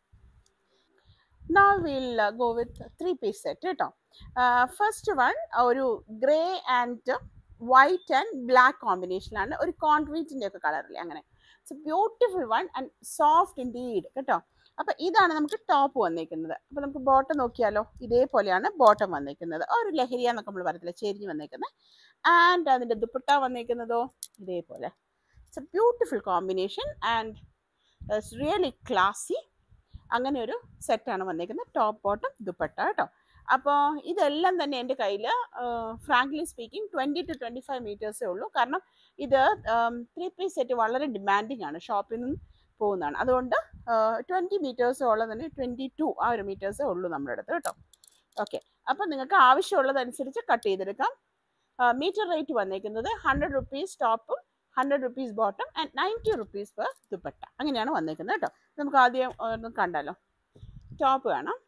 now we'll uh, go with three piece set കേട്ടോ first one ഒരു grey and white and black കോമ്പിനേഷനിലാണ് ഒരു കോൺക്രീറ്റിൻ്റെ ഒക്കെ കളറിൽ അങ്ങനെ it's beautiful one and soft indeed കേട്ടോ അപ്പോൾ ഇതാണ് നമുക്ക് ടോപ്പ് വന്നേക്കുന്നത് അപ്പോൾ നമുക്ക് ബോട്ടം നോക്കിയാലോ ഇതേപോലെയാണ് ബോട്ടം വന്നേക്കുന്നത് ഒരു ലഹരിയ എന്നൊക്കെ നമ്മൾ പറയത്തില്ല ചെരിഞ്ഞ് വന്നേക്കുന്നത് ആൻഡ് അതിൻ്റെ ദുപ്പട്ട വന്നേക്കുന്നതോ ഇതേപോലെ it's a beautiful combination and it's really classy അങ്ങനെ ഒരു സെറ്റാണ് വന്നേക്കുന്നത് ടോപ്പ് ബോട്ടം ദുപ്പട്ട കേട്ടോ അപ്പോൾ ഇതെല്ലാം തന്നെ എൻ്റെ കയ്യിൽ frankly speaking twenty two twenty five മീറ്റേഴ്സേ ഉള്ളൂ കാരണം ഇത് ത്രീ പീസ് സെറ്റ് വളരെ ഡിമാൻഡിങ് ആണ് ഷോപ്പിൽ നിന്ന് പോകുന്നതാണ് അതുകൊണ്ട് ട്വൻറ്റി മീറ്റേഴ്സോളം തന്നെ ട്വൻറ്റി ടു ആ ഒരു മീറ്റേഴ്സേ ഉള്ളൂ നമ്മുടെ അടുത്ത് കേട്ടോ ഓക്കെ അപ്പം നിങ്ങൾക്ക് ആവശ്യമുള്ളതനുസരിച്ച് കട്ട് ചെയ്തെടുക്കാം മീറ്റർ റേറ്റ് വന്നേക്കുന്നത് ഹൺഡ്രഡ് റുപ്പീസ് ടോപ്പും hundred rupees bottom and ninety rupees per dupatta അങ്ങനെയാണ് വന്നേക്കുന്നത് കേട്ടോ നമുക്ക് ആദ്യം ഒന്ന് കണ്ടാലോ ടോപ്പ് വേണം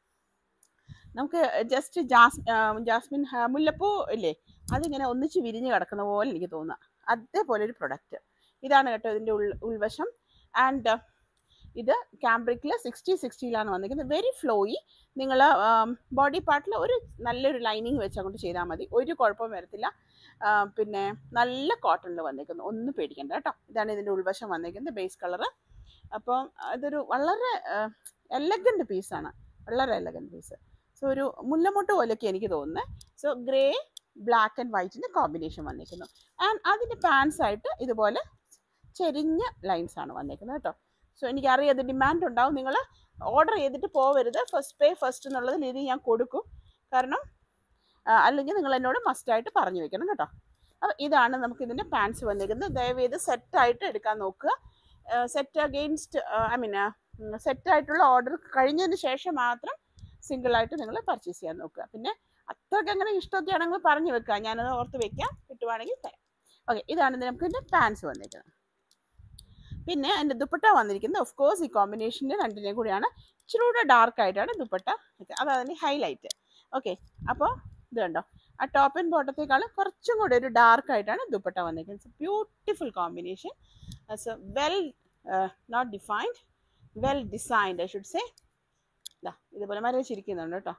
നമുക്ക് ജസ്റ്റ് ജാസ് ജാസ്മിൻ ഹ- മുല്ലപ്പൂ ഇല്ലേ അതിങ്ങനെ ഒന്നിച്ച് വിരിഞ്ഞ് കിടക്കുന്ന പോലെ എനിക്ക് തോന്നുക അതേപോലെ ഒരു പ്രൊഡക്റ്റ് ഇതാണ് കേട്ടോ ഇതിൻ്റെ ഉൾ ഉൾവശം ആൻഡ് ഇത് ക്യാമ്പ്രിക്കിൽ സിക്സ്റ്റി സിക്സ്റ്റിയിലാണ് വന്നിരിക്കുന്നത് വെരി ഫ്ലോയി നിങ്ങൾ ബോഡി പാർട്ടിൽ ഒരു നല്ലൊരു ലൈനിങ് വെച്ച് അങ്ങോട്ട് ചെയ്താൽ മതി ഒരു കുഴപ്പവും വരത്തില്ല ആ, പിന്നെ നല്ല കോട്ടണിൽ വന്നിരിക്കുന്നു ഒന്നും പേടിക്കണ്ട കേട്ടോ ഇതാണ് ഇതിൻ്റെ ഉൾവശം വന്നിരിക്കുന്നത് ബേസ് കളറ് അപ്പം അതൊരു വളരെ എലഗൻറ്റ് പീസാണ് വളരെ എലഗൻറ്റ് പീസ് സോ ഒരു മുല്ലമുട്ട് പോലെയൊക്കെ എനിക്ക് തോന്നുന്നത് സോ ഗ്രേ ബ്ലാക്ക് ആൻഡ് വൈറ്റിൻ്റെ കോമ്പിനേഷൻ വന്നിരിക്കുന്നു ആൻഡ് അതിൻ്റെ പാൻസ് ആയിട്ട് ഇതുപോലെ ചെരിഞ്ഞ ലൈൻസ് ആണ് വന്നിരിക്കുന്നത് കേട്ടോ സോ എനിക്കറിയാം ഇത് ഡിമാൻഡ് ഉണ്ടാവും നിങ്ങൾ ഓർഡർ ചെയ്തിട്ട് പോവരുത് ഫസ്റ്റ് പേ ഫസ്റ്റ് എന്നുള്ളത് രീതി ഞാൻ കൊടുക്കും കാരണം ആ, അല്ലെങ്കിൽ നിങ്ങൾ എന്നോട് മസ്റ്റായിട്ട് പറഞ്ഞു വെക്കണം കേട്ടോ അപ്പോൾ ഇതാണ് നമുക്ക് ഇതിൻ്റെ പാൻസ് വന്നിരിക്കുന്നത് ദയവേത് സെറ്റായിട്ട് എടുക്കാൻ നോക്കുക സെറ്റ് അഗെയിൻസ്റ്റ് ഐ മീൻ സെറ്റായിട്ടുള്ള ഓർഡർ കഴിഞ്ഞതിന് ശേഷം മാത്രം സിംഗിളായിട്ട് നിങ്ങൾ പർച്ചേസ് ചെയ്യാൻ നോക്കുക പിന്നെ അത്രയ്ക്ക് അങ്ങനെ ഇഷ്ടമൊക്കെ ആണെങ്കിൽ പറഞ്ഞു വെക്കുക ഞാനത് ഓർത്ത് വെക്കാം കിട്ടുവാണെങ്കിൽ തരാം ഓക്കെ ഇതാണ് ഇത് നമുക്ക് ഇതിൻ്റെ പാൻസ് വന്നിരിക്കുന്നത് പിന്നെ അതിൻ്റെ ദുപ്പട്ട വന്നിരിക്കുന്നത് ഓഫ് കോഴ്സ് ഈ കോമ്പിനേഷൻ്റെ രണ്ടിനെയും കൂടിയാണ് ഇച്ചിരി കൂടെ ഡാർക്ക് ആയിട്ടാണ് ദുപ്പട്ട അതാണ് അതിൻ്റെ ഹൈലൈറ്റ് ഓക്കെ അപ്പോൾ ഇത് കണ്ടോ ആ ടോപ്പ് ആൻഡ് ബോട്ടത്തേക്കാൾ കുറച്ചും കൂടെ ഒരു ഡാർക്ക് ആയിട്ടാണ് ദുപ്പട്ട വന്നിരിക്കുന്നത് beautiful combination as a well not defined well designed I should say ഇതാ ഇതുപോലെ മരവിച്ചിരിക്കുന്നുണ്ട് കേട്ടോ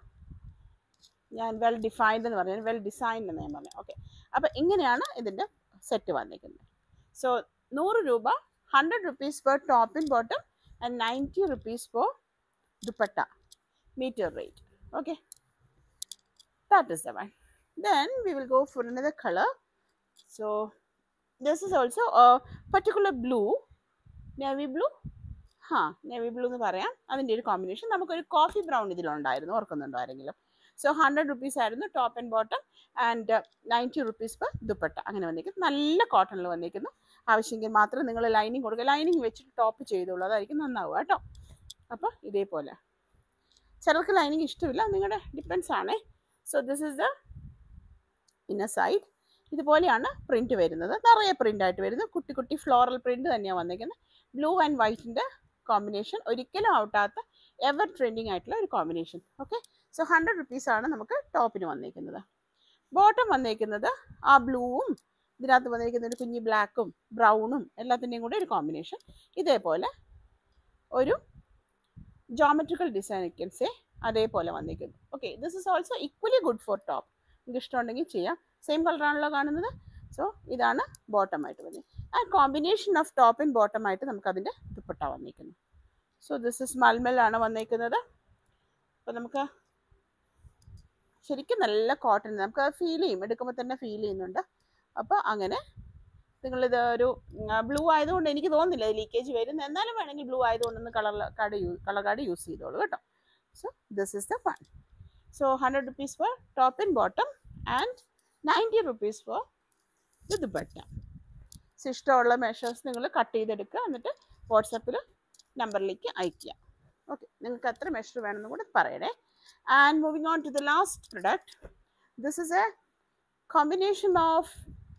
ഞാൻ വെൽ ഡിഫൈൻഡ് എന്ന് പറഞ്ഞു വെൽ ഡിസൈൻഡ് എന്ന് ഞാൻ പറഞ്ഞു ഓക്കെ അപ്പോൾ ഇങ്ങനെയാണ് ഇതിൻ്റെ സെറ്റ് വന്നിരിക്കുന്നത് സോ നൂറ് രൂപ hundred rupees per top in bottom and ninety rupees for dupatta metre rate okay that is the one then we will go for another color so this is also a particular blue navy blue ഹാ navy blue എന്ന് പറയാം അതിൻ്റെ ഒരു combination നമുക്കൊരു coffee brown ഇതിലുണ്ടായിരുന്നു ഓർക്കുന്നുണ്ടോ ആരെങ്കിലും so hundred rupees ആയിരുന്നു top and bottom and ninety rupees per dupatta അങ്ങനെ വന്നിരിക്കുന്നു നല്ല കോട്ടണിൽ വന്നിരിക്കുന്നു ആവശ്യമെങ്കിൽ മാത്രം നിങ്ങൾ ലൈനിങ് കൊടുക്കുക ലൈനിങ് വെച്ചിട്ട് ടോപ്പ് ചെയ്തോളൂ അതായിരിക്കും നന്നാവുക കേട്ടോ അപ്പോൾ ഇതേപോലെ ചിലർക്ക് ലൈനിങ് ഇഷ്ടമില്ല നിങ്ങളുടെ ഡിപ്പെൻസ് ആണേ so this is the inner side ഇതുപോലെയാണ് പ്രിന്റ് വരുന്നത് നിറയെ പ്രിന്റ് ആയിട്ട് വരുന്നത് കുട്ടി കുട്ടി ഫ്ലോറൽ പ്രിന്റ് തന്നെയാണ് വന്നിരിക്കുന്നത് ബ്ലൂ ആൻഡ് വൈറ്റിൻ്റെ കോമ്പിനേഷൻ ഒരിക്കലും ഔട്ടാത്ത എവർ ട്രെൻഡിങ് ആയിട്ടുള്ള ഒരു combination okay so hundred rupees ആണ് നമുക്ക് ടോപ്പിന് വന്നിരിക്കുന്നത് ബോട്ടം വന്നിരിക്കുന്നത് ആ ബ്ലൂവും ഇതിനകത്ത് വന്നിരിക്കുന്ന ഒരു കുഞ്ഞി ബ്ലാക്കും ബ്രൗണും എല്ലാത്തിൻ്റെയും കൂടെ ഒരു കോമ്പിനേഷൻ ഇതേപോലെ ഒരു ജോമെട്രിക്കൽ ഡിസൈൻ സേ അതേപോലെ വന്നിരിക്കുന്നു okay this is also equally good for top നിങ്ങൾക്ക് ഇഷ്ടമുണ്ടെങ്കിൽ ചെയ്യാം സെയിം കളറാണല്ലോ കാണുന്നത് സോ ഇതാണ് ബോട്ടം ആയിട്ട് വന്നത് ആ combination of top and bottom ആയിട്ട് നമുക്ക് അതിൻ്റെ ദുപ്പട്ട വന്നിരിക്കുന്നു സോ ദിസ് ഇസ് മൽമലാണ് വന്നിരിക്കുന്നത് അപ്പോൾ നമുക്ക് ശരിക്കും നല്ല കോട്ടൺ നമുക്ക് ഫീൽ ചെയ്യും എടുക്കുമ്പോൾ തന്നെ ഫീൽ ചെയ്യുന്നുണ്ട് അപ്പോൾ അങ്ങനെ നിങ്ങളിത് ഒരു ബ്ലൂ ആയതുകൊണ്ട് എനിക്ക് തോന്നുന്നില്ല ലീക്കേജ് വരുന്നത് എന്നാലും വേണമെങ്കിൽ ബ്ലൂ ആയതുകൊണ്ടൊന്ന് colour card you colour card use ചെയ്തോളൂ കേട്ടോ so this is the fun so hundred rupees for top and bottom and ninety rupees for the dupatta so ഇഷ്ടമുള്ള മെഷേഴ്സ് നിങ്ങൾ കട്ട് ചെയ്തെടുക്കുക എന്നിട്ട് വാട്സപ്പിൽ നമ്പറിലേക്ക് അയയ്ക്കുക ഓക്കെ നിങ്ങൾക്ക് എത്ര മെഷർ വേണമെന്ന് കൂടെ പറയണേ and moving on to the last product this is a combination of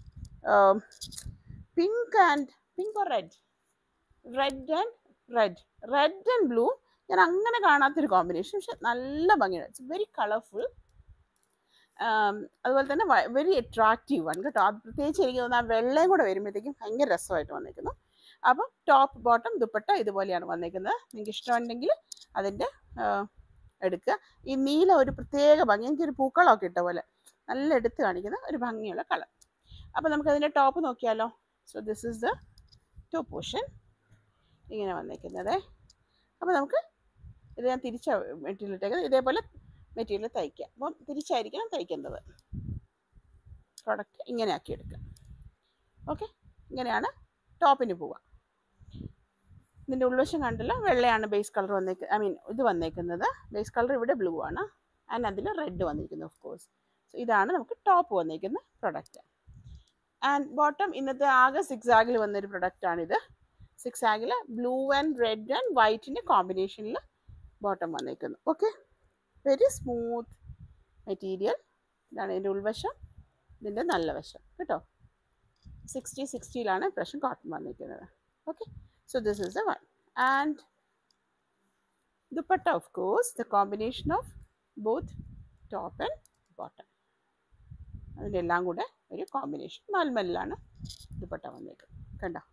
pink and pink or red red and red red and blue ഞാൻ അങ്ങനെ കാണാത്തൊരു കോമ്പിനേഷൻ പക്ഷെ നല്ല ഭംഗിയാണ് ഇറ്റ്സ് വെരി കളർഫുൾ അതുപോലെ തന്നെ വെരി അട്രാക്റ്റീവ് ആണ് കേട്ടോ അത് പ്രത്യേകിച്ച് എനിക്ക് തോന്നുന്നു ആ വെള്ളയും കൂടെ വരുമ്പോഴത്തേക്കും ഭയങ്കര രസമായിട്ട് വന്നിരിക്കുന്നു അപ്പം ടോപ്പ് ബോട്ടം ദുപ്പട്ട ഇതുപോലെയാണ് വന്നിരിക്കുന്നത് നിങ്ങൾക്ക് ഇഷ്ടമുണ്ടെങ്കിൽ അതിൻ്റെ എടുക്കുക ഈ നീല ഒരു പ്രത്യേക ഭംഗി എനിക്കൊരു പൂക്കളമൊക്കെ ഇട്ട പോലെ നല്ല എടുത്ത് കാണിക്കുന്ന ഒരു ഭംഗിയുള്ള കളർ അപ്പോൾ നമുക്കതിൻ്റെ ടോപ്പ് നോക്കിയാലോ so this is the top portion ഇങ്ങനെ വന്നിരിക്കുന്നത് അപ്പോൾ നമുക്ക് ഇത് ഞാൻ തിരിച്ച മെറ്റീരിയൽ ഇട്ടേക്കുന്നത് ഇതേപോലെ മെറ്റീരിയൽ തയ്ക്കുക അപ്പം തിരിച്ചായിരിക്കണം തയ്ക്കേണ്ടത് പ്രൊഡക്റ്റ് ഇങ്ങനെ ആക്കി എടുക്കുക ഓക്കെ ഇങ്ങനെയാണ് ടോപ്പിന് പോവുക ഇതിൻ്റെ ഉൾവശം കണ്ടല്ലോ വെള്ളയാണ് ബേസ് കളർ വന്നേക്ക് ഐ മീൻ ഇത് വന്നേക്കുന്നത് ബേസ് കളർ ഇവിടെ ബ്ലൂ ആണ് ആൻഡ് അതിൽ റെഡ് വന്നിരിക്കുന്നു ഓഫ് കോഴ്സ് സോ ഇതാണ് നമുക്ക് ടോപ്പ് വന്നിരിക്കുന്ന പ്രൊഡക്റ്റ് ആൻഡ് ബോട്ടം ഇന്നത്തെ ആകെ സിക്സ് ആഗിൽ വന്നൊരു പ്രൊഡക്റ്റാണിത് സിക്സ് ആഗിൽ ബ്ലൂ ആൻഡ് റെഡ് ആൻഡ് വൈറ്റിൻ്റെ കോമ്പിനേഷനിൽ ബോട്ടം വന്നേക്കുന്നു ഓക്കെ വെരി സ്മൂത്ത് മെറ്റീരിയൽ ഇതാണ് ഇതിൻ്റെ ഉൾവശം ഇതിൻ്റെ നല്ല വശം കേട്ടോ സിക്സ്റ്റി സിക്സ്റ്റിയിലാണ് ഇപ്രാവശ്യം കോട്ടൺ വന്നിരിക്കുന്നത് okay so this is the one and dupatta of course the combination of both top and bottom അതിൻ്റെ എല്ലാം കൂടെ ഒരു കോമ്പിനേഷൻ മൽമലിലാണ് ദുപ്പട്ട വന്നേക്കുന്നത് കണ്ടോ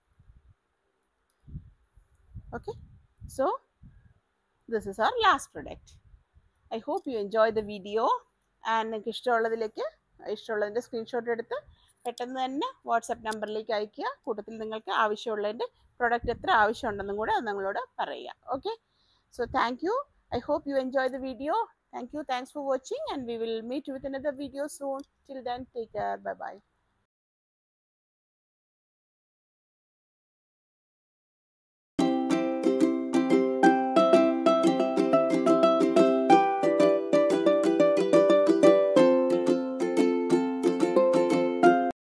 okay so this is our last product I hope you enjoy the video and നിങ്ങൾക്ക് ഇഷ്ടമുള്ളതിലേക്ക് ഇഷ്ടമുള്ളതിൻ്റെ screenshot എടുത്ത് പെട്ടെന്ന് തന്നെ വാട്സപ്പ് നമ്പറിലേക്ക് അയയ്ക്കുക കൂട്ടത്തിൽ നിങ്ങൾക്ക് ആവശ്യമുള്ളതിൻ്റെ പ്രൊഡക്റ്റ് എത്ര ആവശ്യമുണ്ടെന്നും കൂടെ അത് നിങ്ങളോട് പറയുക okay so thank you I hope you enjoy the video thank you thanks for watching and we will meet with another video soon till then take care bye by